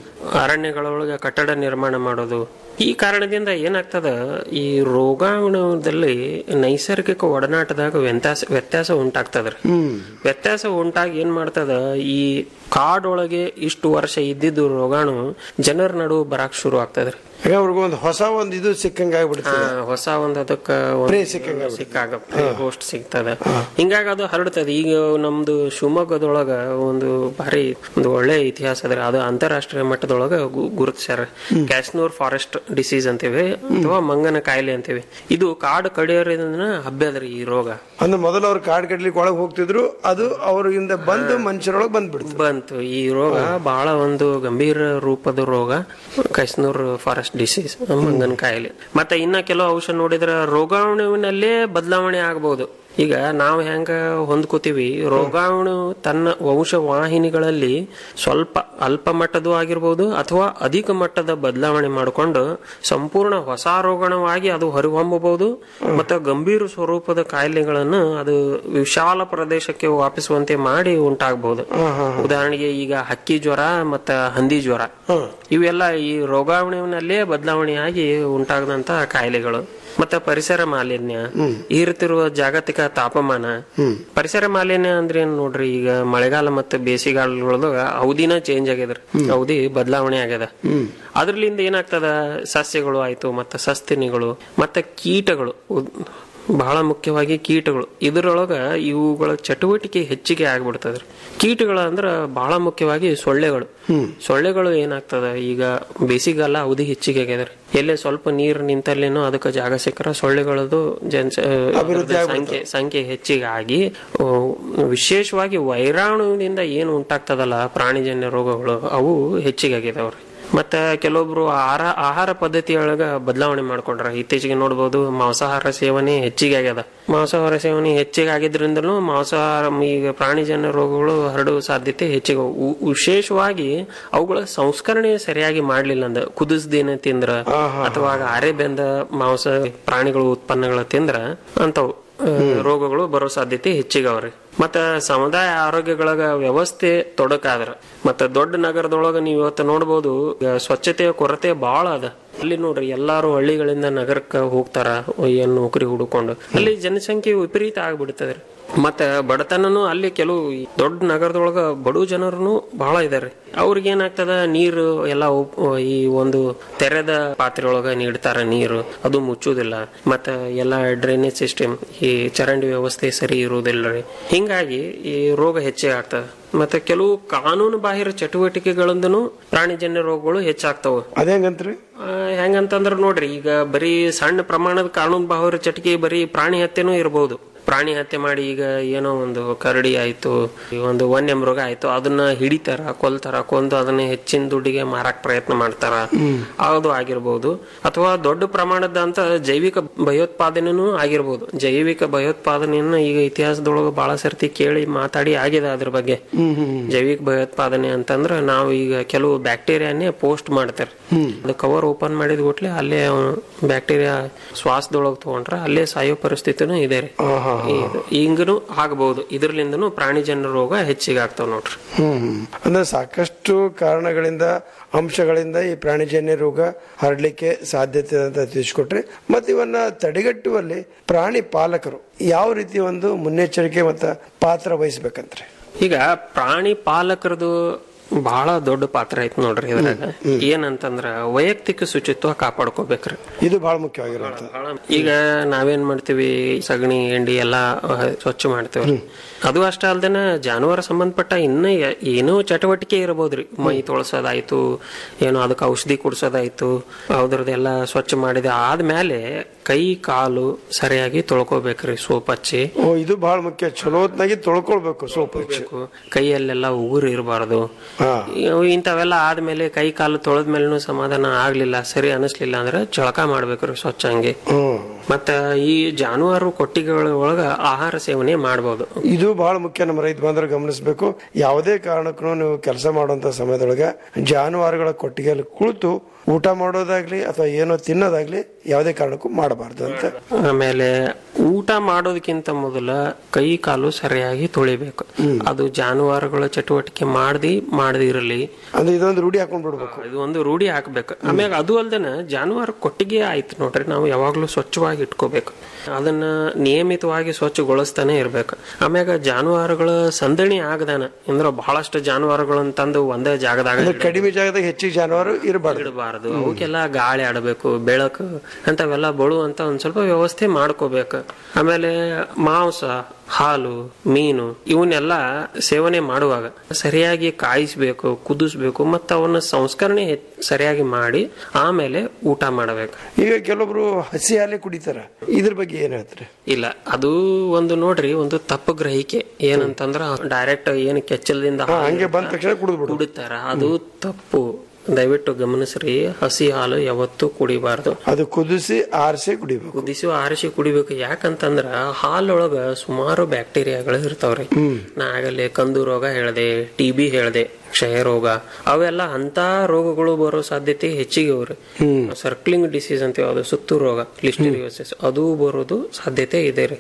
ಅರಣ್ಯಗಳೊಳಗೆ ಕಟ್ಟಡ ನಿರ್ಮಾಣ ಮಾಡೋದು ಈ ಕಾರಣದಿಂದ ಏನಾಗ್ತದ ಈ ರೋಗಾಣುದಲ್ಲಿ ನೈಸರ್ಗಿಕ ಒಡನಾಟದಾಗ ವ್ಯತ್ಯಾಸ ವ್ಯತ್ಯಾಸ ಉಂಟಾಗ್ತದ್ರಿ ವ್ಯತ್ಯಾಸ ಉಂಟಾಗಿ ಏನ್ ಮಾಡ್ತದ ಈ ಕಾಡೊಳಗೆ ಇಷ್ಟು ವರ್ಷ ಇದ್ದಿದ್ದು ರೋಗಾಣು ಜನರ ನಡುವೆ ಬರಾಕ್ ಶುರು ಆಗ್ತದ್ರಿ ಈಗ ಅವ್ರಿಗೆ ಒಂದು ಹೊಸ ಒಂದು ಇದು ಸಿಕ್ಕಂಗ ಆಗ್ಬಿಡ್ತದೆ ಆ, ಹೊಸ ಒಂದ್ ಅದಕ್ಕ Prey ಸಿಕ್ಕಂಗ ಸಿಕ್ಕಾಗ ಹೋಸ್ಟ್ ಸಿಗ್ತದ ಹಿಂಗಾಗಿ ಅದು ಹರಡ್ತದೆ ಈಗ ನಮ್ದು ಶಿವಮೊಗ್ಗದೊಳಗ ಒಂದು ಭಾರಿ ಒಂದು ಒಳ್ಳೆ ಇತಿಹಾಸ ಅದ್ರ ಅದು ಅಂತಾರಾಷ್ಟ್ರೀಯ ಮಟ್ಟದೊಳಗ ಗು- ಗುರುತಿಸ್ಯಾರ ಕ್ಯಾಶ್ನೂರ್ ಫಾರೆಸ್ಟ್ ಡಿಸೀಸ್ ಅಂತೀವಿ ಅಥವಾ ಮಂಗನ ಕಾಯಿಲೆ ಅಂತೀವಿ ಇದು ಕಾಡು ಕಡಿಯೋದ್ರಿಂದ ಹಬ್ಬ್ಯದ್ರಿ ಈ ರೋಗ ಅಂದ್ರೆ ಮೊದಲು ಅವ್ರು ಕಾಡ್ ಕಡ್ಲಿಕ್ಕೆ ಒಳಗೆ ಹೋಗ್ತಿದ್ರು ಅದು ಅವ್ರಿಂದ ಬಂದು ಮನುಷ್ಯರೊಳಗೆ ಬಂದ್ಬಿಡ್ತು ಬಂತು ಈ ರೋಗ ಬಹಳ ಒಂದು ಗಂಭೀರ ರೂಪದ ರೋಗ ಕೈಸ್ನೂರ್ ಫಾರೆಸ್ಟ್ ಡಿಸೀಸ್ ಮಂಗನ ಕಾಯಿಲೆ ಮತ್ತೆ ಇನ್ನ ಕೆಲವು ಔಷಧ ನೋಡಿದ್ರೆ ರೋಗಾಣುವಿನಲ್ಲೇ ಬದಲಾವಣೆ ಆಗಬಹುದು ಈಗ ನಾವು ಹೆಂಗ ಹೊಂದ್ಕೋತೀವಿ ರೋಗಾಣು ತನ್ನ ವಂಶವಾಹಿನಿಗಳಲ್ಲಿ ಸ್ವಲ್ಪ ಅಲ್ಪ ಮಟ್ಟದ್ದು ಆಗಿರ್ಬೋದು ಅಥವಾ ಅಧಿಕ ಮಟ್ಟದ ಬದಲಾವಣೆ ಮಾಡಿಕೊಂಡು ಸಂಪೂರ್ಣ ಹೊಸ ರೋಗಾಣುವಾಗಿ ಅದು ಹೊರಹೊಮ್ಮಬಹುದು ಮತ್ತು ಗಂಭೀರ ಸ್ವರೂಪದ ಕಾಯಿಲೆಗಳನ್ನು ಅದು ವಿಶಾಲ ಪ್ರದೇಶಕ್ಕೆ ವ್ಯಾಪಿಸುವಂತೆ ಮಾಡಿ ಉಂಟಾಗಬಹುದು ಉದಾಹರಣೆಗೆ ಈಗ ಹಕ್ಕಿ ಜ್ವರ ಮತ್ತ ಹಂದಿ ಜ್ವರ ಇವೆಲ್ಲ ಈ ರೋಗಾಣುವಿನಲ್ಲೇ ಬದಲಾವಣೆಯಾಗಿ ಉಂಟಾಗದಂತ ಕಾಯಿಲೆಗಳು ಮತ್ತೆ ಪರಿಸರ ಮಾಲಿನ್ಯ ಏರುತ್ತಿರುವ ಜಾಗತಿಕ ತಾಪಮಾನ ಪರಿಸರ ಮಾಲಿನ್ಯ ಅಂದ್ರೆ ಏನ್ ನೋಡ್ರಿ ಈಗ ಮಳೆಗಾಲ ಮತ್ತೆ ಬೇಸಿಗೆಗಾಲದೊಳಗ ಅವಧಿನ ಚೇಂಜ್ ಆಗ್ಯದ್ರಿ ಅವಧಿ ಬದಲಾವಣೆ ಆಗ್ಯದ ಅದ್ರಲಿಂದ ಏನಾಗ್ತದ ಸಸ್ಯಗಳು ಆಯ್ತು ಮತ್ತೆ ಸಸ್ತಿನಿಗಳು ಮತ್ತೆ ಕೀಟಗಳು ಉದ್- ಬಹಳ ಮುಖ್ಯವಾಗಿ ಕೀಟಗಳು ಇದರೊಳಗ ಇವುಗಳ ಚಟುವಟಿಕೆ ಹೆಚ್ಚಿಗೆ ಆಗ್ಬಿಡ್ತದ್ರಿ ಕೀಟಗಳು ಅಂದ್ರ ಬಹಳ ಮುಖ್ಯವಾಗಿ ಸೊಳ್ಳೆಗಳು ಸೊಳ್ಳೆಗಳು ಏನಾಗ್ತದ ಈಗ ಬೇಸಿಗೆಗಾಲ ಅವಧಿ ಹೆಚ್ಚಿಗೆ ಆಗ್ಯದ್ರಿ ಎಲ್ಲೇ ಸ್ವಲ್ಪ ನೀರು ನಿಂತಲ್ಲೇನೋ ಅದಕ್ಕೆ ಜಾಗ ಸಿಕ್ಕರ ಸೊಳ್ಳೆಗಳದು ಜನ ಅದ್ರದ್ದು ಸಂಖ್ಯೆ ಸಂಖ್ಯೆ ಹೆಚ್ಚಿಗೆ ಆಗಿ ಆ, ವಿಶೇಷವಾಗಿ ವೈರಾಣುವಿನಿಂದ ಏನು ಉಂಟಾಗ್ತದಲ್ಲ ಪ್ರಾಣಿಜನ್ಯ ರೋಗಗಳು ಅವು ಹೆಚ್ಚಿಗೆ ಆಗಿದಾವ್ರಿ ಮತ್ತ ಕೆಲವೊಬ್ರು ಆಹಾರ ಆಹಾರ ಪದ್ಧತಿಯೊಳಗ ಬದಲಾವಣೆ ಮಾಡ್ಕೊಂಡ್ರ ಇತ್ತೀಚೆಗೆ ನೋಡ್ಬೋದು ಮಾಂಸಾಹಾರ ಸೇವನೆ ಹೆಚ್ಚಿಗೆ ಆಗ್ಯದ ಮಾಂಸಾಹಾರ ಸೇವನೆ ಹೆಚ್ಚಿಗೆ ಆಗಿದ್ರಿಂದಲೂ ಮಾಂಸಾಹಾರ ಈಗ ಪ್ರಾಣಿಜನ್ಯ ರೋಗಗಳು ಹರಡುವ ಸಾಧ್ಯತೆ ಹೆಚ್ಚಿಗೆ ಉ- ವಿಶೇಷವಾಗಿ ಅವುಗಳ ಸಂಸ್ಕರಣೆ ಸರಿಯಾಗಿ ಮಾಡ್ಲಿಲ್ಲ ಅಂದ ಕುದಿಸ್ದೇನೆ ತಿಂದ್ರ ಅಥವಾ ಅರೆ ಬೆಂದ ಮಾಂಸ ಪ್ರಾಣಿಗಳು ಉತ್ಪನ್ನಗಳ ತಿಂದ್ರ ಅಂತವು ಆ, ರೋಗಗಳು ಬರೋ ಸಾಧ್ಯತೆ ಹೆಚ್ಚಿಗೆ ಅವ್ರಿ ಮತ್ತ ಸಮುದಾಯ ಆರೋಗ್ಯಗಳಗ ವ್ಯವಸ್ಥೆ ತೊಡಕಾದ್ರ ಮತ್ತ ದೊಡ್ಡ ನಗರದೊಳಗ ನೀವು ಇವತ್ತು ನೋಡ್ಬೋದು ಈಗ ಸ್ವಚ್ಛತೆಯ ಕೊರತೆ ಬಹಳ ಅದ ಅಲ್ಲಿ ನೋಡ್ರಿ ಎಲ್ಲಾರು ಹಳ್ಳಿಗಳಿಂದ ನಗರಕ್ಕ ಹೋಗ್ತಾರ ಏನ್ ನೌಕರಿ ಹುಡುಕೊಂಡು ಅಲ್ಲಿ ಜನಸಂಖ್ಯೆ ವಿಪರೀತ ಆಗ್ಬಿಡ್ತದ್ರಿ ಮತ್ತ ಬಡತನನು ಅಲ್ಲಿ ಕೆಲವು ಈ ದೊಡ್ಡ ನಗರದೊಳಗ ಬಡು ಜನರು ಬಹಳ ಇದಾರೆ ಅವ್ರಿಗೆ ಏನಾಗ್ತದ ನೀರು ಎಲ್ಲ ಉಪ್- ಈ ಒಂದು ತೆರೆದ ಪಾತ್ರೆಯೊಳಗ ನೀಡ್ತಾರ ನೀರು ಅದು ಮುಚ್ಚುವುದಿಲ್ಲ ಮತ್ತ ಎಲ್ಲ ಡ್ರೈನೇಜ್ ಸಿಸ್ಟಮ್ ಈ ಚರಂಡಿ ವ್ಯವಸ್ಥೆ ಸರಿ ಇರುವುದಿಲ್ಲ ರೀ ಹಿಂಗಾಗಿ ಈ ರೋಗ ಹೆಚ್ಚಿಗೆ ಆಗ್ತದ ಮತ್ತೆ ಕೆಲವು ಕಾನೂನು ಬಾಹಿರ ಚಟುವಟಿಕೆಗಳಿಂದನೂ ಪ್ರಾಣಿಜನ್ಯ ರೋಗಗಳು ಹೆಚ್ಚಾಗ್ತಾವ ಅದೇಂಗಂತ್ರಿ ಆ, ಹೆಂಗಂತಂದ್ರ ನೋಡ್ರಿ ಈಗ ಬರೀ ಸಣ್ಣ ಪ್ರಮಾಣದ ಕಾನೂನು ಬಾಹಿರ ಚಟಿಕೆ ಬರೀ ಪ್ರಾಣಿ ಹತ್ಯೆನೂ ಇರಬಹುದು ಪ್ರಾಣಿ ಹತ್ಯೆ ಮಾಡಿ ಈಗ ಏನೋ ಒಂದು ಕರಡಿ ಆಯ್ತು ಈ ಒಂದು ವನ್ಯ ಮೃಗ ಆಯ್ತು ಅದನ್ನ ಹಿಡಿತಾರ ಕೊಲ್ತಾರ ಕೊಂದು ಅದನ್ನ ಹೆಚ್ಚಿನ ದುಡ್ಡಿಗೆ ಮಾರಕ್ ಪ್ರಯತ್ನ ಮಾಡ್ತಾರ ಅದು ಆಗಿರ್ಬೋದು ಅಥವಾ ದೊಡ್ಡ ಪ್ರಮಾಣದ ಅಂತ ಜೈವಿಕ ಭಯೋತ್ಪಾದನೆನೂ ಆಗಿರ್ಬೋದು ಜೈವಿಕ ಭಯೋತ್ಪಾದನೆಯನ್ನ ಈಗ ಇತಿಹಾಸದೊಳಗೆ ಬಹಳ ಸರ್ತಿ ಕೇಳಿ ಮಾತಾಡಿ ಆಗಿದೆ ಅದ್ರ ಬಗ್ಗೆ ಜೈವಿಕ ಭಯೋತ್ಪಾದನೆ ಅಂತಂದ್ರ ನಾವು ಈಗ ಕೆಲವು ಬ್ಯಾಕ್ಟೀರಿಯಾನೇ ಪೋಸ್ಟ್ ಮಾಡ್ತಾರೆ ಅದು ಕವರ್ ಓಪನ್ ಮಾಡಿದ ಕೂಟ್ಲೆ ಅಲ್ಲೇ ಬ್ಯಾಕ್ಟೀರಿಯಾ ಶ್ವಾಸದೊಳಗೆ ತಗೊಂಡ್ರ ಅಲ್ಲೇ ಸಾಯೋ ಪರಿಸ್ಥಿತಿನೂ ಇದೆ ರೀ ಇದು ಹಿಂಗನು ಆಗಬಹುದು ಇದ್ರಲಿಂದನೂ ಪ್ರಾಣಿಜನ್ಯ ರೋಗ ಹೆಚ್ಚಿಗೆ ಆಗ್ತಾವ ನೋಡ್ರಿ ಹ್ಮ್ ಹ್ಮ್. ಅಂದ್ರೆ ಸಾಕಷ್ಟು ಕಾರಣಗಳಿಂದ ಅಂಶಗಳಿಂದ ಈ ಪ್ರಾಣಿಜನ್ಯ ರೋಗ ಹರಡ್ಲಿಕ್ಕೆ ಸಾಧ್ಯತೆ ಇದೆ ಅಂತ ತಿಳಿಸ್ಕೊಟ್ರಿ ಮತ್ತೆ ಇವನ್ನ ತಡೆಗಟ್ಟುವಲ್ಲಿ ಪ್ರಾಣಿ ಪಾಲಕರು ಯಾವ ರೀತಿ ಒಂದು ಮುನ್ನೆಚ್ಚರಿಕೆ ಮತ್ತು ಪಾತ್ರ ವಹಿಸ್ಬೇಕಂತ್ರಿ ಈಗ ಪ್ರಾಣಿ ಪಾಲಕರದು ಬಹಳ ದೊಡ್ಡ ಪಾತ್ರ ಐತ್ ನೋಡ್ರಿ ಇದ್ರಾಗ ಏನಂತಂದ್ರ ವೈಯಕ್ತಿಕ ಶುಚಿತ್ವ ಕಾಪಾಡ್ಕೋಬೇಕ್ರಿ ಇದು ಬಹಳ ಮುಖ್ಯವಾಗಿರುವಂತ ಈಗ ನಾವೇನ್ ಮಾಡ್ತೀವಿ ಸಗಣಿ ಎಂಡಿ ಎಲ್ಲಾ ಅಹ್, ಸ್ವಚ್ಛ ಮಾಡ್ತೇವ್ರಿ ಅದು ಅಷ್ಟ ಅಲ್ದೇನ ಜಾನುವಾರು ಸಂಬಂಧಪಟ್ಟ ಇನ್ನ ಯ- ಏನೋ ಚಟುವಟಿಕೆ ಇರಬಹುದ್ರಿ ಮೈ ತೊಳಸೋದಾಯ್ತು ಏನೋ ಅದಕ್ಕೆ ಔಷಧಿ ಕುಡ್ಸೋದಾಯ್ತು ಅದ್ರದ್ದೆಲ್ಲ ಸ್ವಚ್ಛ ಮಾಡಿದ ಆದ್ಮೇಲೆ ಕೈ ಕಾಲು ಸರಿಯಾಗಿ ತೊಳ್ಕೊಬೇಕ್ರಿ ಸೋಪ್ ಹಚ್ಚಿ ಓ ಇದು ಬಹಳ ಮುಖ್ಯ ಚಲೋ ಹೊತ್ನಾಗಿ ತೊಳ್ಕೊಳ್ಬೇಕು ಸೋಪ್ ಹಚ್ಚಿ. ಬೇಕು. ಕೈಯಲ್ಲೆಲ್ಲ ಉಗುರು ಇರಬಾರ್ದು ಹಾ. ಇಂಥವೆಲ್ಲ ಆದ್ಮೇಲೆ ಕೈ ಕಾಲು ತೊಳೆದ್ಮೇಲೆನೂ ಸಮಾಧಾನ ಆಗ್ಲಿಲ್ಲ ಸರಿ ಅನಿಸ್ಲಿಲ್ಲ ಅಂದ್ರೆ ಜಳಕ ಮಾಡ್ಬೇಕ್ರಿ ಸ್ವಚ್ಛ ಹಂಗೆ ಹ್ಮ್ ಮತ್ತ ಈ ಜಾನುವಾರು ಕೊಟ್ಟಿಗೆಗಳ ಒಳಗ ಆಹಾರ ಸೇವನೆ ಮಾಡಬಹುದು ಇದು ಬಹಳ ಮುಖ್ಯ ನಮ್ಮ ರೈತ ಬಾಂಧವರು ಗಮನಿಸಬೇಕು ಯಾವುದೇ ಕಾರಣಕ್ಕೂ ನೀವು ಕೆಲಸ ಮಾಡುವಂತ ಸಮಯದೊಳಗೆ ಜಾನುವಾರುಗಳ ಕೊಟ್ಟಿಗೆಯಲ್ಲಿ ಕುಳಿತು ಊಟ ಮಾಡೋದಾಗ್ಲಿ ಅಥವಾ ಏನೋ ತಿನ್ನೋದಾಗ್ಲಿ ಯಾವುದೇ ಕಾರಣಕ್ಕೂ ಮಾಡಬಾರ್ದು ಅಂತ ಆಮೇಲೆ ಊಟ ಮಾಡೋದಕ್ಕಿಂತ ಮೊದಲ ಕೈ ಕಾಲು ಸರಿಯಾಗಿ ತೊಳಿಬೇಕು ಅದು ಜಾನುವಾರುಗಳ ಚಟುವಟಿಕೆ ಮಾಡ್ದಿ ಮಾಡದಿರಲಿ ಅಂದ್ರೆ ಇದೊಂದು ರೂಢಿ ಹಾಕೊಂಡ್ ಬಿಡ್ಬೇಕು ಇದು ಒಂದು ರೂಢಿ ಹಾಕ್ಬೇಕು ಆಮ್ಯಾಗ ಅದು ಅಲ್ದೇನ ಜಾನುವಾರು ಕೊಟ್ಟಿಗೆ ಆಯ್ತು ನೋಡ್ರಿ ನಾವು ಯಾವಾಗ್ಲೂ ಸ್ವಚ್ಛವಾಗಿ ಇಟ್ಕೋಬೇಕು ಅದನ್ನ ನಿಯಮಿತವಾಗಿ ಸ್ವಚ್ಛಗೊಳಿಸ್ತಾನೆ ಇರ್ಬೇಕು ಆಮ್ಯಾಗ ಜಾನುವಾರುಗಳ ಸಂದಣಿ ಆಗದಾನ ಅಂದ್ರ ಬಹಳಷ್ಟು ಜಾನುವಾರುಗಳನ್ನ ತಂದು ಒಂದೇ ಜಾಗದಾಗ ಅಂದ್ರೆ ಕಡಿಮೆ ಜಾಗದಾಗ ಹೆಚ್ಚಿಗೆ ಜಾನುವಾರು ಇರಬಾರ್ದು ಇಡಬಾರದು ಅವಕ್ಕೆಲ್ಲ ಗಾಳಿ ಆಡಬೇಕು ಬೆಳಕು ಅಂತವೆಲ್ಲ ಬಳುವಂತ ಒಂದ್ ಸ್ವಲ್ಪ ವ್ಯವಸ್ಥೆ ಮಾಡ್ಕೋಬೇಕು ಆಮೇಲೆ ಮಾಂಸ ಹಾಲು ಮೀನು ಇವನ್ನೆಲ್ಲ ಸೇವನೆ ಮಾಡುವಾಗ ಸರಿಯಾಗಿ ಕಾಯಿಸ್ಬೇಕು ಕುದಿಸ್ಬೇಕು ಮತ್ತು ಅವನ್ನ ಸಂಸ್ಕರಣೆ ಹೆಚ್- ಸರಿಯಾಗಿ ಮಾಡಿ ಆಮೇಲೆ ಊಟ ಮಾಡಬೇಕು ಈಗ ಕೆಲವೊಬ್ರು ಹಸಿ ಹಾಲೆ ಕುಡಿತಾರ ಇದ್ರ ಬಗ್ಗೆ ಏನ್ ಹೇಳ್ತಾರೆ ಇಲ್ಲ ಅದು ಒಂದು ನೋಡ್ರಿ ಒಂದು ತಪ್ಪು ಗ್ರಹಿಕೆ ಏನಂತಂದ್ರ ಡೈರೆಕ್ಟ್ ಏನು ಕೆಚ್ಚಲದಿಂದ ಹಾ, ಹಂಗೆ ಬಂದ ತಕ್ಷಣ ಕುಡಿದ್ಬಿಡು ಕುಡಿತಾರ ಅದು ತಪ್ಪು ದಯವಿಟ್ಟು ಗಮನಿಸ್ರಿ ಹಸಿ ಹಾಲು ಯಾವತ್ತೂ ಕುಡಿಬಾರ್ದು ಅದು ಕುದಿಸಿ ಆರಿಸಿ ಕುಡಿಬೇಕು ಕುದಿಸಿ ಆರಿಸಿ ಕುಡಿಬೇಕು ಯಾಕಂತಂದ್ರ ಹಾಲೊಳಗ ಸುಮಾರು ಬ್ಯಾಕ್ಟೀರಿಯಾಗಳು ಇರ್ತಾವ್ರಿ ನಾ ಆಗಲೇ ಕಂದು ರೋಗ ಹೇಳ್ದೆ ಟಿ ಬಿ ಹೇಳ್ದೆ ಕ್ಷಯ ರೋಗ ಅವೆಲ್ಲ ಅಂತ ರೋಗಗಳು ಬರೋ ಸಾಧ್ಯತೆ ಹೆಚ್ಚಿಗೆ ಅವ್ರಿ ಸರ್ಕ್ಲಿಂಗ್ ಡಿಸೀಸ್ ಅಂತ ಯಾವ್ದು ಸುತ್ತು ರೋಗ ಲಿಸ್ಟರಿಯೋಸಿಸ್ ಅದು ಬರೋದು ಸಾಧ್ಯತೆ ಇದೆ ರೀ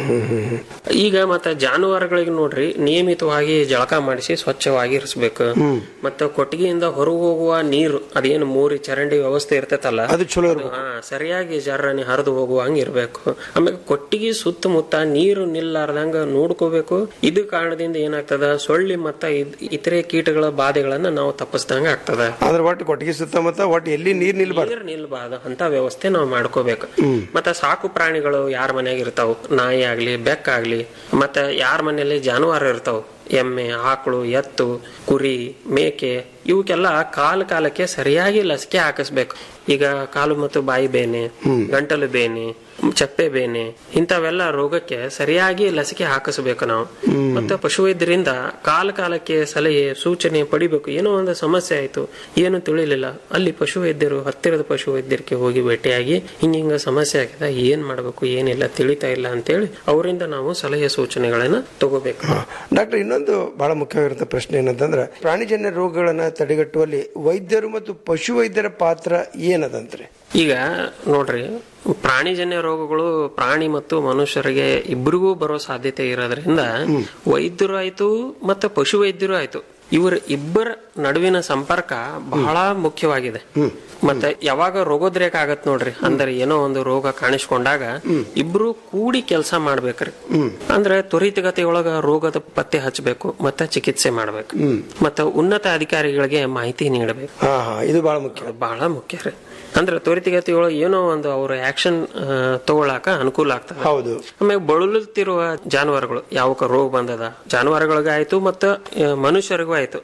ಈಗ ಮತ್ತೆ ಜಾನುವಾರುಗಳಿಗೆ ನೋಡ್ರಿ ನಿಯಮಿತವಾಗಿ ಜಳಕ ಮಾಡಿಸಿ ಸ್ವಚ್ಛವಾಗಿ ಇರಿಸ್ಬೇಕು ಮತ್ತೆ ಕೊಟ್ಟಿಗೆಯಿಂದ ಹೊರಗೆ ಹೋಗುವ ನೀರು ಅದೇನು ಮೂರಿ ಚರಂಡಿ ವ್ಯವಸ್ಥೆ ಇರ್ತೈತಲ್ಲ ಅದು ಚಲೋ ಹಾ ಸರಿಯಾಗಿ ಜರ್ರನೆ ಹರಿದು ಹೋಗುವ ಹಂಗ ಇರ್ಬೇಕು ಆಮೇಲೆ ಕೊಟ್ಟಿಗೆ ಸುತ್ತಮುತ್ತ ನೀರು ನಿಲ್ಲಾರ್ದಂಗ ನೋಡ್ಕೋಬೇಕು ಇದು ಕಾರಣದಿಂದ ಏನಾಗ್ತದ ಸೊಳ್ಳಿ ಮತ್ತ ಇದ್- ಇತರೆ ಕೀಟಗಳ ಬಾಧೆಗಳನ್ನ ನಾವು ತಪ್ಪಿಸ್ದಂಗ ಆಗ್ತದ ಅದ್ರ ಒಟ್ಟು ಕೊಟ್ಟಿಗೆ ಸುತ್ತಮುತ್ತ ಒಟ್ಟು ಎಲ್ಲಿ ನೀರ್ ನಿಲ್ಬಾರ್ದು ನೀರ್ ನಿಲ್ಬಾರ್ದು ಅಂತ ವ್ಯವಸ್ಥೆ ನಾವು ಮಾಡ್ಕೋಬೇಕು ಮತ್ತೆ ಸಾಕು ಪ್ರಾಣಿಗಳು ಯಾರ ಮನ್ಯಾಗ ಇರ್ತಾವ ನಾಯಿ ಆಗ್ಲಿ ಬೆಕ್ಕಾಗ್ಲಿ ಮತ್ತೆ ಯಾರ ಮನೆಯಲ್ಲಿ ಜಾನುವಾರು ಇರ್ತಾವ ಎಮ್ಮೆ ಆಕಳು ಎತ್ತು ಕುರಿ ಮೇಕೆ ಇವಕ್ಕೆಲ್ಲ ಕಾಲ ಕಾಲಕ್ಕೆ ಸರಿಯಾಗಿ ಲಸಿಕೆ ಹಾಕಿಸ್ಬೇಕು ಈಗ ಕಾಲು ಮತ್ತು ಬಾಯಿ ಬೇನೆ ಗಂಟಲು ಬೇನೆ ಚಪ್ಪೆ ಬೇನೆ ಇಂಥವೆಲ್ಲ ರೋಗಕ್ಕೆ ಸರಿಯಾಗಿ ಲಸಿಕೆ ಹಾಕಿಸ್ಬೇಕು ನಾವು ಮತ್ತೆ ಪಶುವೈದ್ಯರಿಂದ ಕಾಲ ಕಾಲಕ್ಕೆ ಸಲಹೆ ಸೂಚನೆ ಪಡಿಬೇಕು ಏನೋ ಒಂದು ಸಮಸ್ಯೆ ಆಯ್ತು ಏನು ತಿಳಿಲಿಲ್ಲ ಅಲ್ಲಿ ಪಶುವೈದ್ಯರು ಹತ್ತಿರದ ಪಶುವೈದ್ಯರಿಗೆ ಹೋಗಿ ಭೇಟಿಯಾಗಿ ಹಿಂಗ ಹಿಂಗ ಸಮಸ್ಯೆ ಆಗಿದೆ ಏನ್ ಮಾಡ್ಬೇಕು ಏನಿಲ್ಲ ತಿಳಿತಾ ಇಲ್ಲ ಅಂತೇಳಿ ಅವರಿಂದ ನಾವು ಸಲಹೆ ಸೂಚನೆಗಳನ್ನ ತಗೋಬೇಕು ಡಾಕ್ಟರ್ ಇನ್ನೊಂದು ಬಹಳ ಮುಖ್ಯವಾಗಿರುವಂತ ಪ್ರಶ್ನೆ ಏನಂತಂದ್ರೆ ಪ್ರಾಣಿಜನ್ಯ ರೋಗಗಳನ್ನ ತಡೆಗಟ್ಟುವಲ್ಲಿ ವೈದ್ಯರು ಮತ್ತು ಪಶು ವೈದ್ಯರ ಪಾತ್ರ ಏನದಂತ್ರಿ ಈಗ ನೋಡ್ರಿ ಪ್ರಾಣಿಜನ್ಯ ರೋಗಗಳು ಪ್ರಾಣಿ ಮತ್ತು ಮನುಷ್ಯರಿಗೆ ಇಬ್ಬರಿಗೂ ಬರೋ ಸಾಧ್ಯತೆ ಇರೋದ್ರಿಂದ ವೈದ್ಯರು ಆಯ್ತು ಮತ್ತೆ ಪಶು ವೈದ್ಯರು ಆಯ್ತು ಇವರ ಇಬ್ಬರ ನಡುವಿನ ಸಂಪರ್ಕ ಬಹಳ ಮುಖ್ಯವಾಗಿದೆ ಮತ್ತೆ ಯಾವಾಗ ರೋಗೋದ್ರೇಕ ಆಗತ್ ನೋಡ್ರಿ ಅಂದ್ರೆ ಏನೋ ಒಂದು ರೋಗ ಕಾಣಿಸ್ಕೊಂಡಾಗ ಇಬ್ರು ಕೂಡಿ ಕೆಲಸ ಮಾಡ್ಬೇಕ್ರಿ ಅಂದ್ರೆ ತ್ವರಿತಗತಿಯೊಳಗ ರೋಗದ ಪತ್ತೆ ಹಚ್ಚಬೇಕು ಮತ್ತೆ ಚಿಕಿತ್ಸೆ ಮಾಡ್ಬೇಕು ಮತ್ತೆ ಉನ್ನತ ಅಧಿಕಾರಿಗಳಿಗೆ ಮಾಹಿತಿ ನೀಡಬೇಕು ಹಾ ಹಾ ಇದು ಬಹಳ ಮುಖ್ಯ ಬಹಳ ಮುಖ್ಯ ರೀ ಅಂದ್ರೆ ತ್ವರಿತಗತಿಯೊಳಗೆ ಏನೋ ಒಂದು ಅವ್ರ ಆಕ್ಷನ್ ತಗೊಳಕ ಅನುಕೂಲ ಆಗ್ತದೆ ಹೌದು ಆಮೇಲೆ ಬಳಲುತ್ತಿರುವ ಜಾನುವಾರುಗಳು ಯಾವಕ ರೋಗ ಬಂದದ ಜಾನುವಾರುಗಳಿಗೆ ಆಯ್ತು ಮತ್ತು ಮನುಷ್ಯರಿಗೂ ಆಯ್ತು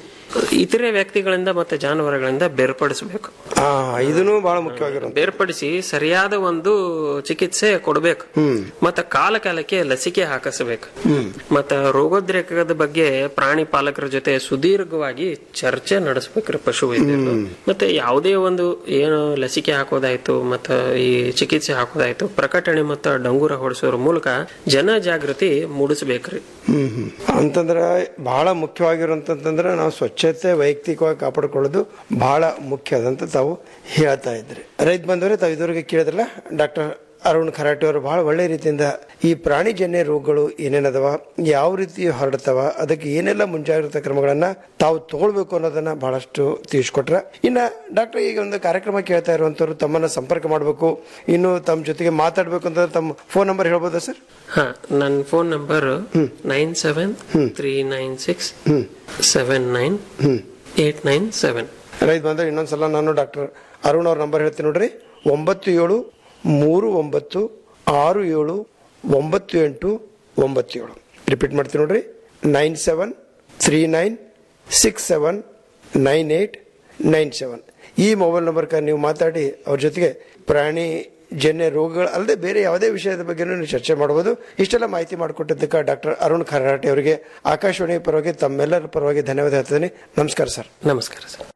ಇತರೆ ವ್ಯಕ್ತಿಗಳಿಂದ ಮತ್ತೆ ಜಾನುವಾರುಗಳಿಂದ ಬೇರ್ಪಡಿಸಬೇಕು ಹಾ ಇದನ್ನು ಬಹಳ ಮುಖ್ಯವಾಗಿರೋ ಬೇರ್ಪಡಿಸಿ ಸರಿಯಾದ ಒಂದು ಚಿಕಿತ್ಸೆ ಕೊಡಬೇಕು ಮತ್ತೆ ಕಾಲ ಕಾಲಕ್ಕೆ ಲಸಿಕೆ ಹಾಕಿಸಬೇಕು ಮತ್ತ ರೋಗೋದ್ರೇಕದ ಬಗ್ಗೆ ಪ್ರಾಣಿ ಪಾಲಕರ ಜೊತೆ ಸುದೀರ್ಘವಾಗಿ ಚರ್ಚೆ ನಡೆಸಬೇಕ್ರಿ ಪಶು ವೈದ್ಯರು ಮತ್ತೆ ಯಾವುದೇ ಒಂದು ಏನು ಲಸಿಕೆ ಹಾಕೋದಾಯ್ತು ಮತ್ತ ಈ ಚಿಕಿತ್ಸೆ ಹಾಕೋದಾಯ್ತು ಪ್ರಕಟಣೆ ಮತ್ತು ಡಂಗೂರ ಹೊಡಿಸೋದ್ರ ಮೂಲಕ ಜನ ಜಾಗೃತಿ ಮೂಡಿಸ್ಬೇಕ್ರಿ ಹ್ಮ್ ಹ್ಮ್ ಅಂತಂದ್ರ ಬಹಳ ಮುಖ್ಯವಾಗಿರುವಂತಂದ್ರ ನಾವು ಸ್ವಚ್ಛತೆ ವೈಯಕ್ತಿಕವಾಗಿ ಕಾಪಾಡಿಕೊಳ್ಳೋದು ಬಹಳ ಮುಖ್ಯ ಅದಂತ ತಾವು ಹೇಳ್ತಾ ಇದ್ರಿ ರೈತ ಬಂದವರೇ ತಾವು ಇದುವರೆಗೆ ಕೇಳಿದ್ರಲ್ಲ ಡಾಕ್ಟರ್ ಅರುಣ್ ಖರಾಟೆ ಅವರು ಬಹಳ ಒಳ್ಳೆ ರೀತಿಯಿಂದ ಈ ಪ್ರಾಣಿಜನ್ಯ ರೋಗಗಳು ಏನೇನದವ ಯಾವ ರೀತಿ ಹರಡ್ತಾವ ಅದಕ್ಕೆ ಏನೆಲ್ಲ ಮುಂಜಾಗ್ರತಾ ಕ್ರಮಗಳನ್ನ ತಾವು ತಗೊಳ್ಬೇಕು ಅನ್ನೋದನ್ನ ಬಹಳಷ್ಟು ತಿಳಿಸ್ಕೊಟ್ರ ಇನ್ನ ಡಾಕ್ಟರ್ ಈಗ ಒಂದು ಕಾರ್ಯಕ್ರಮ ಕೇಳ್ತಾ ಇರುವಂತವ್ರು ತಮ್ಮನ್ನ ಸಂಪರ್ಕ ಮಾಡಬೇಕು ಇನ್ನು ತಮ್ಮ ಜೊತೆಗೆ ಮಾತಾಡ್ಬೇಕು ಅಂತ ತಮ್ಮ ಫೋನ್ ನಂಬರ್ ಹೇಳ್ಬೋದಾ ಸರ್ ಹಾ ನನ್ನ phone number nine seven three nine six seven nine eight nine seven ರೈತ ಬಂದ್ರೆ ಇನ್ನೊಂದ್ಸಲ ನಾನು ಡಾಕ್ಟರ್ ಅರುಣ್ ಅವ್ರ ನಂಬರ್ ಹೇಳ್ತೀನಿ ನೋಡ್ರಿ ಒಂಬತ್ತು ಏಳು ಮೂರು ಒಂಬತ್ತು ಆರು ಏಳು ಒಂಬತ್ತು ಎಂಟು ಒಂಬತ್ತು ಏಳು ರಿಪೀಟ್ ಮಾಡ್ತೀನಿ ನೋಡ್ರಿ nine seven three nine six seven nine eight nine seven ಈ ಮೊಬೈಲ್ ನಂಬರ್ಗೆ ನೀವು ಮಾತಾಡಿ ಅವ್ರ ಜೊತೆಗೆ ಪ್ರಾಣಿ ಜನ್ಯ ರೋಗಗಳು ಅಲ್ಲದೆ ಬೇರೆ ಯಾವುದೇ ವಿಷಯದ ಬಗ್ಗೆ ನೀವು ಚರ್ಚೆ ಮಾಡಬಹುದು ಇಷ್ಟೆಲ್ಲ ಮಾಹಿತಿ ಮಾಡಿಕೊಟ್ಟಿದ್ದಕ್ಕೆ ಡಾಕ್ಟರ್ ಅರುಣ್ ಖರಾಟೆ ಅವರಿಗೆ ಆಕಾಶವಾಣಿ ಪರವಾಗಿ ತಮ್ಮೆಲ್ಲರ ಪರವಾಗಿ ಧನ್ಯವಾದ ಹೇಳ್ತೀನಿ ನಮಸ್ಕಾರ ಸರ್ ನಮಸ್ಕಾರ ಸರ್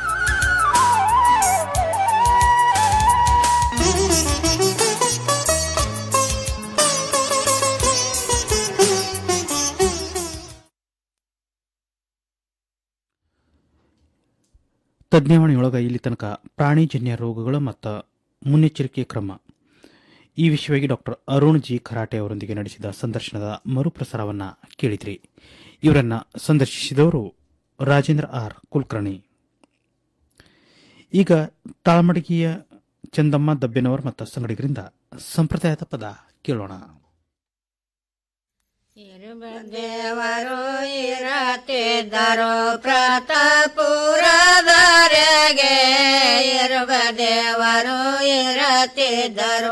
ತಜ್ಞವಾಣಿಯೊಳಗ ಇಲ್ಲಿ ತನಕ ಪ್ರಾಣಿಜನ್ಯ ರೋಗಗಳು ಮತ್ತು ಮುನ್ನೆಚ್ಚರಿಕೆ ಕ್ರಮ ಈ ವಿಷಯವಾಗಿ ಡಾಕ್ಟರ್ ಅರುಣ್ ಜಿ ಖರಾಟೆ ಅವರೊಂದಿಗೆ ನಡೆಸಿದ ಸಂದರ್ಶನದ ಮರುಪ್ರಸಾರವನ್ನ ಕೇಳಿದ್ರಿ ಇವರನ್ನ ಸಂದರ್ಶಿಸಿದವರು ರಾಜೇಂದ್ರ ಆರ್ ಕುಲಕರ್ಣಿ ಈಗ ತಾಳಮಡಗಿಯ ಚಂದಮ್ಮ ದಬ್ಬೆನವರ್ ಮತ್ತು ಸಂಗಡಿಗರಿಂದ ಸಂಪ್ರದಾಯದ ಪದ ಕೇಳೋಣ ದೇವರು ಇರತಿದ್ದರು ಪ್ರತಾಪುರದರೆಗೆ ಇರುವ ದೇವರು ಇರತಿದ್ದರು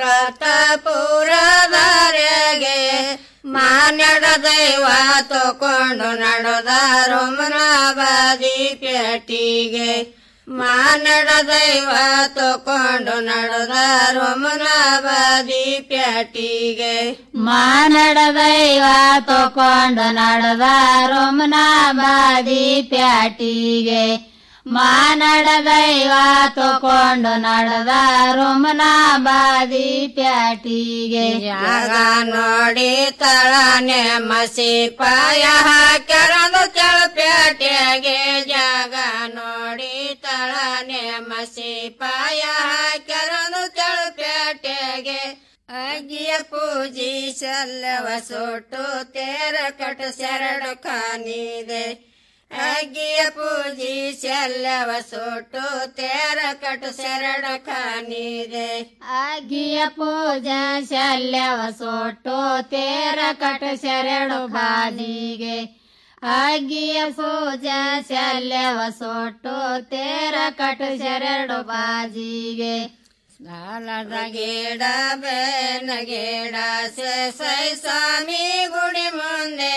ಪ್ರತಾಪುರದರೆಗೆ ಮಾನ್ಯಡ ದೈವ ತಕೊಂಡು ನಡೆದರು ಮನಾಬಾದಿ ಪೇಟಿಗೆ ಮಾನಡ ದೈವ ತಕೊಂಡು ನಡೆದರು ಮನಾಬಾದಿ ಪ್ಯಾಟಿಗೆ ಮಾನಡ ದೈವ ತಕೊಂಡು ನಡೆದ ರೋಮನ ಬಾದಿ ಪ್ಯಾಟಿಗೆ ಮಾನಡ ದೈವ ತಕೊಂಡು ನಡೆದ ರುಮನ ಬಾದಿ ಪ್ಯಾಟಿಗೆ ಜಾಗ ನೋಡಿ ತಳನೆ ಮಸಿ ಪಾಯ ಹಾಕ್ಯಾರಂದು ಚಳಪೇಟೆಗೆ ಜಾಗ ನೋಡಿ ತಳನೆ ಮಸಿ ಪಾಯ ಹಾಕ್ಯಾರಂದು ಚಳಪೇಟೆಗೆ ಅಜ್ಜಿಯ ಪೂಜಿ ಸಲ್ಲವ ಸೊಟ್ಟು ತೇರ ಕಟ ಸೆರಡು ಕಾನಿದೆ ಅಗ್ಗಿಯ ಪೂಜಿ ಸಲ್ಲವ ಸೊಟ್ಟು ತೇರ ಕಟು ಸೆರಡು ಕಾನಿದೆ ಅಗ್ಗಿಯ ಪೂಜೆ ಶಲ್ಯವ ಸೊಟ್ಟು ತೇರ ಕಟ ಸೆರಡು ಬಾಜಿಗೆ ಅಗ್ಗಿಯ ಪೂಜೆ ಶಲ್ಯವ ಸೊಟ್ಟು ತೇರ ಕಟ ಸೆರಡು ಬಾಜಿಗೆ ಸಾಲದ ಗಿಡ ಬೇನ ಗಿಡ ಸೈ ಸ್ವಾಮಿ ಗುಡಿ ಮುಂದೆ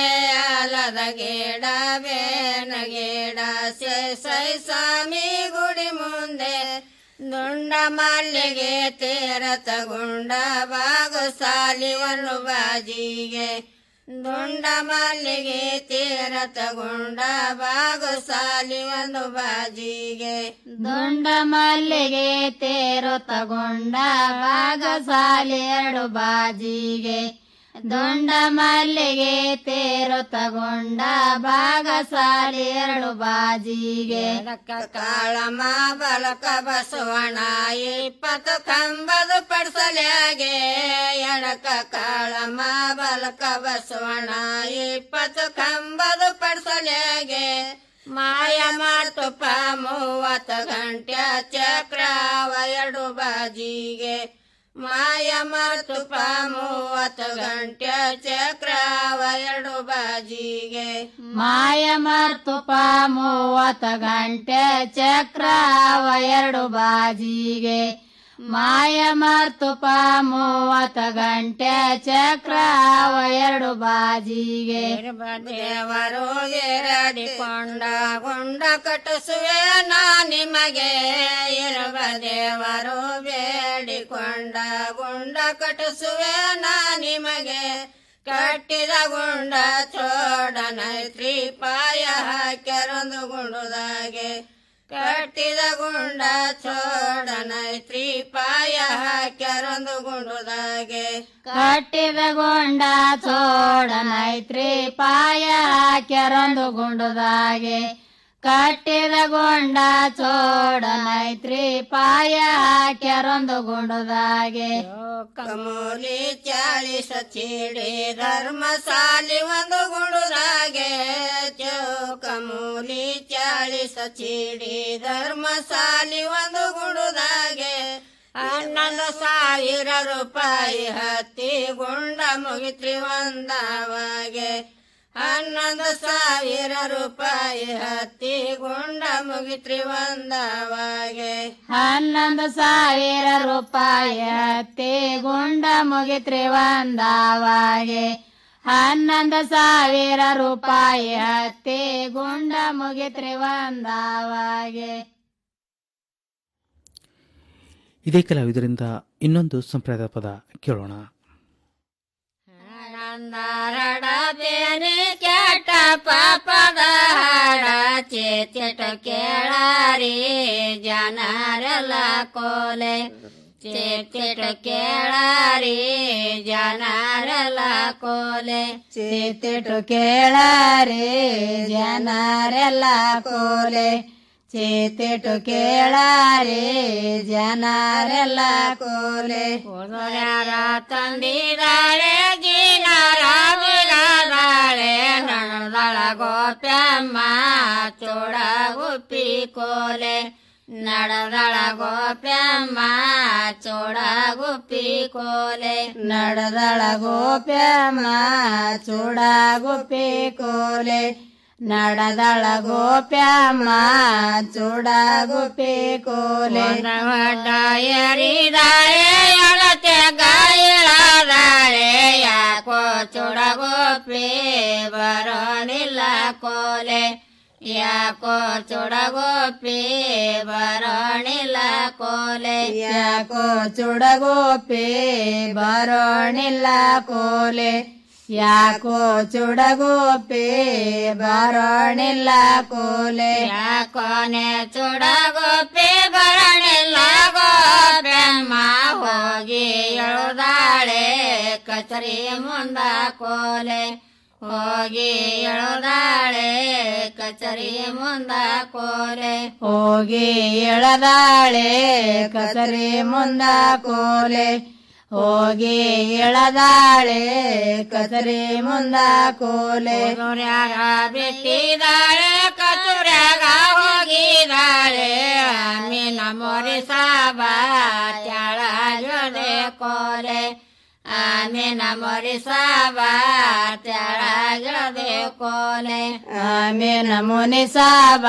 ಆಲದ ಗಿಡ ಬೇನ ಗಿಡ ಸೈ ಸ್ವಾಮಿ ಗುಡಿ ಮುಂದೆ ದುಂಡ ಮಲ್ಲಿಗೆ ತೇರ ತಗೊಂಡ ಬಾಗು ಸಾಲಿವನ್ನು ಬಾಜಿಗೆ ದುಂಡ ಮಲ್ಲಿಗೆ ತೀರ ತಗೊಂಡ ಬಾಗು ಸಾಲಿ ಒಂದು ಬಾಜಿಗೆ ದುಂಡ ಮಲ್ಲಿಗೆ ತೇರು ತಗೊಂಡ ಬಾಗ ಸಾಲಿ ಎರಡು ಬಾಜಿಗೆ ದುಂಡ ಮಲ್ಲಿಗೆ ತೇರು ತಗೊಂಡ ಬಾಗ ಸಾಲಿ ಎರಡು ಬಾಜಿಗೆ ಕಾಳಮ್ಮ ಬಲಕ ಬಸವಣ ಇಪ್ಪತ್ತು ಕಂಬದು ಪಡ್ಸಲ್ಯಾಗೆ ಎಡಕ ಕಾಳಮ್ಮ ಬಲಕ ಬಸವಣ ಇಪ್ಪತ್ತು ಕಂಬದು ಪಡ್ಸಲ್ಯಾಗೆ ಮಾಯ ಮಾತುಪ ಮೂವತ್ತು ಗಂಟೆ ಚಕ್ರವ ಎರಡು ಬಾಜಿಗೆ ಮಾಯ ಮಾತುಪ ಮೂವತ್ತು ಗಂಟೆ ಚಕ್ರವ ಎರಡು ಬಾಜಿಗೆ ಮಾಯ ಮರ್ತುಪ ಮೂವತ್ತು ಗಂಟೆ ಚಕ್ರ ಅವ ಎರಡು ಬಾಜಿಗೆ ಮಾಯ ಮರ್ತುಪ ಮೂವತ್ತು ಗಂಟೆ ಚಕ್ರ ಅವ ಎರಡು ಬಾಜಿಗೆ ದೇವರು ಎರಡಿಕೊಂಡ ಗುಂಡ ಕಟ್ಟಿಸುವೆ ನಾ ನಿಮಗೆ ಇರುವ ದೇವರು ಬೇಡಿಕೊಂಡ ಗುಂಡ ಕಟ್ಟಿಸುವೆ ನಾ ನಿಮಗೆ ಕಟ್ಟಿದ ಗುಂಡ ಚೋಡನೈತ್ರಿ ಪಾಯ ಹಾಕ್ಯಾರೊಂದು ಗುಂಡುದಾಗೆ ಕಟ್ಟಿದ ಗುಂಡ ಚೋಡನೈತ್ರಿ ಪಾಯ ಹಾಕ್ಯಾರೊಂದು ಗುಂಡುದಾಗೆ ಕಟ್ಟಿದ ಗುಂಡ ಚೋಡನೈತ್ರಿ ಪಾಯ ಹಾಕ್ಯಾರೊಂದು ಗುಂಡುದಾಗೆ ಕಟ್ಟಿದ ಗುಂಡ ಚೋಡನೈತ್ರಿ ಪಾಯ ಹಾಕ್ಯಾರೊಂದು ಗುಂಡುದಾಗೆ ಕಮೂಲಿ ಚಾಳಿಸ ಚೀಡಿ ಧರ್ಮಸಾಲಿ ಒಂದು ಗುಂಡುದಾಗೆ ಕಮೂಲಿ ಚಾಳಿಸ ಚೀಡಿ ಧರ್ಮಸಾಲಿ ಒಂದು ಗುಂಡುದಾಗೆ ಹನ್ನೊಂದು ಸಾವಿರ ರೂಪಾಯಿ ಹತ್ತಿ ಗುಂಡ ಮುಗಿತ್ರಿ ಒಂದವಾಗೆ ಹನ್ನೊಂದು ಸಾವಿರ ರೂಪಾಯಿ ಹತ್ತಿ ಗುಂಡ ಮುಗಿತ್ರಿ ಒಂದವಾಗೆ ಹನ್ನೊಂದು ಸಾವಿರ ರೂಪಾಯಿ ಹತ್ತಿ ಗುಂಡ ಮುಗಿತ್ರಿ ಒಂದಾವಾಗೆ ಹನ್ನೊಂದು ಸಾವಿರ ರೂಪಾಯಿ ಹತ್ತಿ ಗುಂಡ ಮುಗಿತ್ರಿ ಒಂದಾವಾಗೆ ಇದೇ ಕಲಾವಿದರಿಂದ ಇನ್ನೊಂದು ಸಂಪ್ರದಾಯ ಪದ ಕೇಳೋಣ ಬೇನೆ ಕೆಟ್ಟ ಪಾಪದ ಹಾಡ ಚೇತಿಟ ಕೇಳಾರಿ ಜನರೆಲ್ಲ ಕೋಲೆ ಚೇತಿಟ ಕೇಳಾರಿ ಜನರೆಲ್ಲ ಕೋಲೆ ಚೇತಿಟು ಕೇಳಾರೆ ಜನರೆಲ್ಲ ಕೋಲೆ ಚೇತಿಟು ಕೇಳಾರೆ ಜನರೆಲ್ಲ ಕೋಲೆ ಯಾರ ತಂದಿದಾಳೆ ಗೀನಾರ ಬಿಡದಾಳೆ ನಣದಳ ಗೋಪ್ಯಮ್ಮ ಚೋಡ ಗುಪ್ಪಿ ಕೋಲೆ ನಡದಳ ಗೋಪ್ಯಮ್ಮ ಚೋಡ ಗುಪ್ಪಿ ಕೋಲೆ ನಡದಳ ಗೋಪ್ಯಮ್ಮ ಚೂಡ ಗುಪ್ಪಿ ಕೋಲೆ ನಡದಳ ಗೋಪ್ಯಮ್ಮ ಚೂಡ ಗುಪ್ಪಿ ಕೋಲೆ ಎರಿದಾಳೆ ಅಳತೆ ಗಾಯಳಾದಾಳೆ ಯಾಕೋ ಚೋಡ ಗೋಪಿ ಬರೋಣಿಲ್ಲ ಕೋಲೆ ಯಾಕೋ ಚೋಡ ಗೋಪಿ ಬರೋಣಿಲ್ಲ ಕೋಲೆ ಯಾಕೋ ಚುಡಗೋಪಿ ಬರೋಣಿಲ್ಲ ಕೋಲೆ ಯಾಕೋ ಚುಡಗೋಪೆ ಬರೋಣಿಲ್ಲ ಕೋಲೆ ಯಾಕೋನೆ ಚುಡಗೋಪಿ ಬರಣಿಲ್ಲ ಗೋಪ್ಯಮ್ಮ ಹೋಗಿ ಎಳುದಾಳೆ ಕಚರಿ ಮುಂದ ಕೋಲೆ ಹೋಗಿ ಎಳುದಾಳೆ ಕಚರಿ ಮುಂದ ಕೋಲೆ ಹೋಗಿ ಎಳದಾಳೆ ಕಸರಿ ಮುಂದ ಕೋಲೆ ಹೋಗಿ ಎಳದಾಳೆ ಕಸರಿ ಮುಂದ ಕೋಲೆ ಕಚುರ್ಯಾಗ ಬಿಟ್ಟಿದಾಳೆ ಕಚುರ್ಯಾಗ ಹೋಗಿದಾಳೆ ಮೀನ ಮೊರಿ ಸಾಬ ತ್ಯಾಳ ಜೊದೆ ಕೋಲೆ ಆಮೇನ ಮೊರಿ ಸಾಬ ತ್ಯಾಳ ಜೊದೆ ಕೋಲೆ ಆಮೇನ ಮುನಿ ಸಾಬ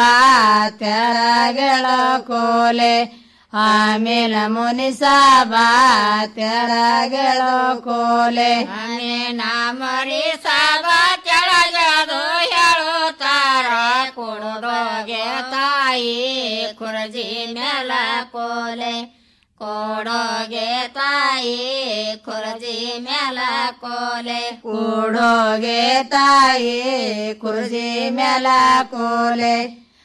ತೆರಗಳ ಕೋಲೆ ಆಮೇಲ ಮುನಿ ಸಾಬ ತೆರಗಳ ಕೋಲೆ ಆಮೇನ ಮೊರಿ ಸಾಬ ಕೆಳಗದು ಹೇಳುತ್ತಾರ ಕೊಡೋಗೆ ತಾಯಿ ಕುರಜಿ ಮೇಲ ಕೋಲೆ ಕೊಡೋಗೆ ತಾಯಿ ಕುರಜಿ ಮೇಲ ಕೋಲೆ ಕೂಡೋಗೆ ತಾಯಿ ಕುರ್ಜಿ ಮೇಲ ಕೋಲೆ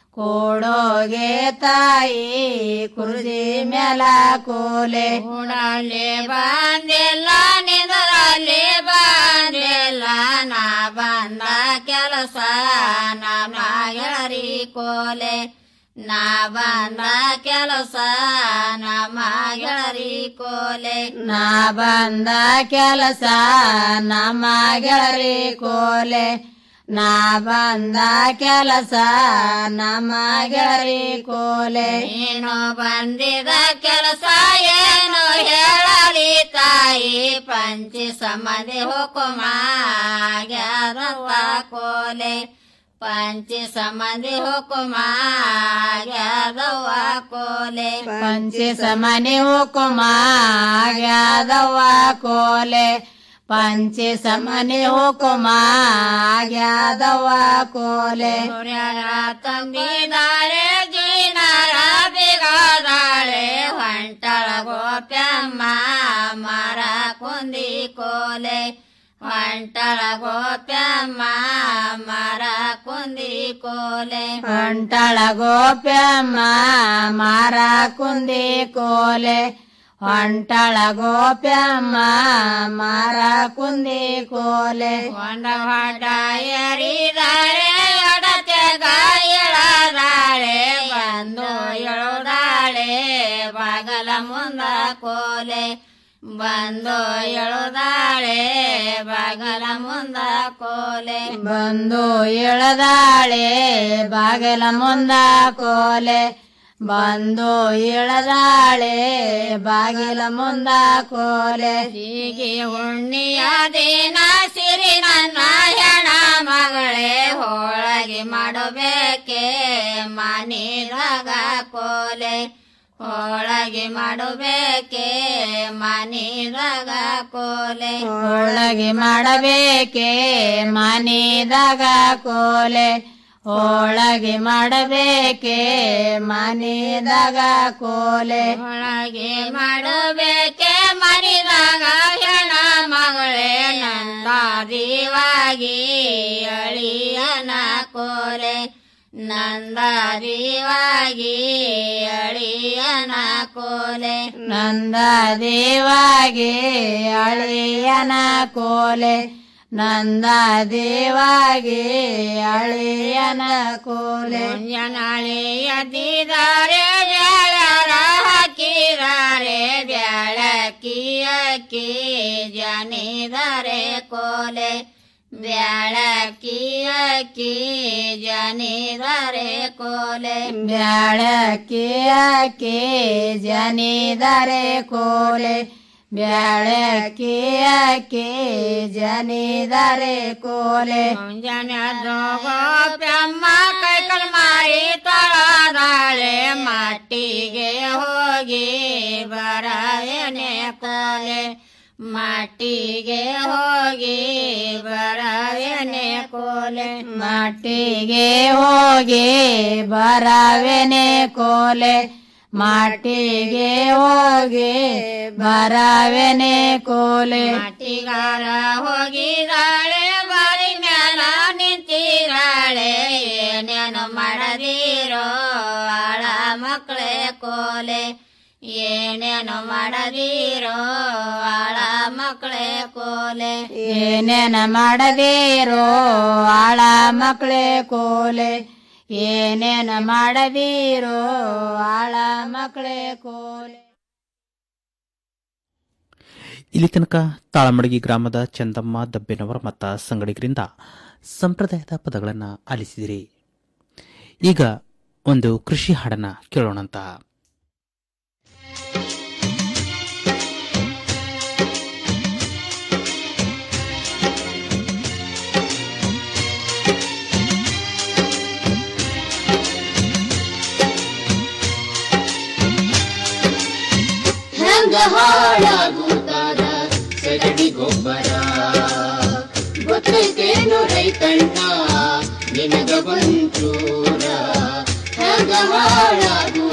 ಕೂಡೋಗೆ ತಾಯಿ ಕುರ್ಜಿ ಮೇಲ ಕೋಲೆ ಕೂಡಲ್ಲಿ ಬಂದಿಲ್ಲ ನಿಂದರಲ್ಲಿ ಬಂದಿಲ್ಲ ನಾ ಬಂದ ಕೆಲಸ ನಮ್ಮ ಗೆಳರಿ ಕೋಲೆ ನಾ ಬಂದ ಕೆಲಸ ನಮ್ಮ ಗೆಳರಿ ಕೋಲೆ ನಾ ಬಂದ ಕೆಲಸ ನಮ್ಮ ಗೆಳರಿ ಕೋಲೆ ನಾ ಬಂದ ಕೆಲಸ ನಮ್ಮ ಗೆಳರಿ ಕೋಲೆ ನೀನು ಬಂದಿದ ಕೆಲಸ ಏನು ಹೇಳಲಿ ತಾಯಿ ಪಂಚಿ ಸಮದಿ ಹುಕುಮ ಗ್ಯಾದವ್ವ ಕೋಲೆ ಪಂಚಿ ಸಮದಿ ಹುಕುಮ ಗ್ಯಾದವ್ವ ಕೋಲೆ ಪಂಚಿ ಸಮನಿ ಹುಕುಮ ಆಗ್ಯಾದವ್ವ ಕೋಲೆ ಪಂಚಿ ಸಮನಿ ಹುಕುಮ ಆಗ್ಯಾದವ್ವ ಕೋಲೆ ಸೂರ್ಯರ ತಂಬಿದಾಳೆ ಜೀನರ ಬಿಗಾದಾಳೆ ಹೊಂಟಳ ಗೋಪ್ಯಮ್ಮ ಮರ ಕುಂದಿ ಕೋಲೆ ಹೊಂಟಳ ಗೋಪ್ಯಮ್ಮ ಮರ ಕುಂದಿ ಕೋಲೆ ಹೊಂಟಳ ಗೋಪ್ಯಮ್ಮ ಮಾರ ಕುಂದಿ ಕೋಲೆ ಹೊಂಟಳ ಗೋಪ್ಯಮ್ಮ ಮಾರ ಕುಂದಿ ಕೋಲೆ ಹೊಂಡ ಹೊಡ ಏರಿದಾಳೆ ಎಡತೆ ಗಾಯಳದಾಳೆ ಬಂದು ಎಳುದಾಳೆ ಬಾಗಲ ಮುಂದ ಕೋಲೆ ಬಂದು ಎಳುದಾಳೆ ಬಾಗಲ ಮುಂದ ಕೋಲೆ ಬಂದು ಎಳದಾಳೆ ಬಾಗಿಲ ಮುಂದ ಕೋಲೆ ಬಂದು ಎಳದಾಳೆ ಬಾಗಿಲ ಮುಂದ ಕೋಲೆ ಹೀಗೆ ಹುಣ್ಣಿಯ ದಿನ ಸಿರಿ ನನ್ನ ಹೆಣ ಮಗಳೇ ಹೋಳಗೆ ಮಾಡಬೇಕೆ ಮನಿದಾಗ ಕೋಲೆ ಹೋಳಗೆ ಮಾಡಬೇಕೆ ಮನಿದಾಗ ಕೋಲೆ ಒಳಗೆ ಮಾಡಬೇಕೆ ಮನಿದಾಗ ಕೋಲೆ ಒಳಗೆ ಮಾಡಬೇಕೆ ಮನಿದಾಗ ಕೋಲೆ ಒಳಗೆ ಮಾಡಬೇಕೆ ಮನಿದಾಗ ಹೆಣ ಮಗಳೇ ನಂದಾದಿವಾಗಿ ಅಳಿಯನ ಕೋಲೆ ನಂದಾದಿವಾಗಿ ಅಳಿಯನ ಕೋಲೆ ನಂದ ದೇವಾಗಿ ಅಳಿಯನ ಕೋಲೆ ನಂದ ದೇವಾಗಿ ಅಳಿಯನ ಕೋಲೆ ಮುಂಜಾನಾಳೆ ಎದ್ದಿದ್ದಾರೆ ಬ್ಯಾಳರ ಹಾಕಿದ್ದಾರೆ ಬ್ಯಾಳಕ್ಕಿ ಅಕ್ಕಿ ಜನಿದರೆ ಕೋಲೆ ಬ್ಯಾಳಕ್ಕಿ ಅಕ್ಕಿ ಜನಿದರೆ ಕೋಲೆ ಬ್ಯಾಳಕ್ಕಿ ಅಕ್ಕಿ ಜನಿದರೆ ಕೋಲೆ ಬ್ಯಾಳಕ್ಕಿ ಅಕ್ಕಿ ಜನಿದರೆ ಕೋಲೆ ಮುಂಜಾನೆ ಗೋಪ್ಯಮ್ಮ ಕೈಕಲ್ ಮಾರಿ ತೊಳದಾಳೆ ಮಟ್ಟಿಗೆ ಹೋಗಿ ಬರವೇನೆ ಕೋಲೆ ಮಟ್ಟಿಗೆ ಹೋಗಿ ಬರವೇನೆ ಕೋಲೆ ಮಟ್ಟಿಗೆ ಹೋಗಿ ಬರವೆನೆ ಕೋಲೆ ಮಟ್ಟಿಗೆ ಹೋಗಿ ಬರವೆನೆ ಕೋಲೆ ಮಟ್ಟಿಗಾರ ಹೋಗಿದಾಳೆ ಬಾರಿ ಮ್ಯಾಲ ನಿಂತಿದಾಳೆ ಏನೇನು ಮಾಡದಿರೋ ಆಳ ಮಕ್ಕಳೇ ಕೋಲೆ ಏನೇನು ಮಾಡದಿರೋ ಆಳ ಮಕ್ಕಳೇ ಕೋಲೆ ಏನೇನ ಮಾಡದಿರೋ ಆಳ ಮಕ್ಕಳೇ ಕೋಲೆ ಏನೇನ ಮಾಡದಿರೋ ಆಳ ಮಕ್ಕಳೇ ಕೋಲೆ ಇಲ್ಲಿ ತನಕ ತಾಳಮಡಗಿ ಗ್ರಾಮದ ಚಂದಮ್ಮ ದಬ್ಬೇನವರ ಮತ್ತ ಸಂಗಡಿಗರಿಂದ ಸಂಪ್ರದಾಯದ ಪದಗಳನ್ನು ಆಲಿಸಿದಿರಿ ಈಗ ಒಂದು ಕೃಷಿ ಹಾಡನ್ನ ಕೇಳೋಣಂತ ಹೆಂಗ ಹಾಳಾಗುತ್ತಾದ ಸಗಡಿ ಗೊಬ್ಬರ ಗೊತ್ತೈತೇನು ರೈತಣ್ಣ ನಿನಗ ಒಂಚೂರ ಹೆಂಗ ಹಾಳಾಗುತ್ತಾದ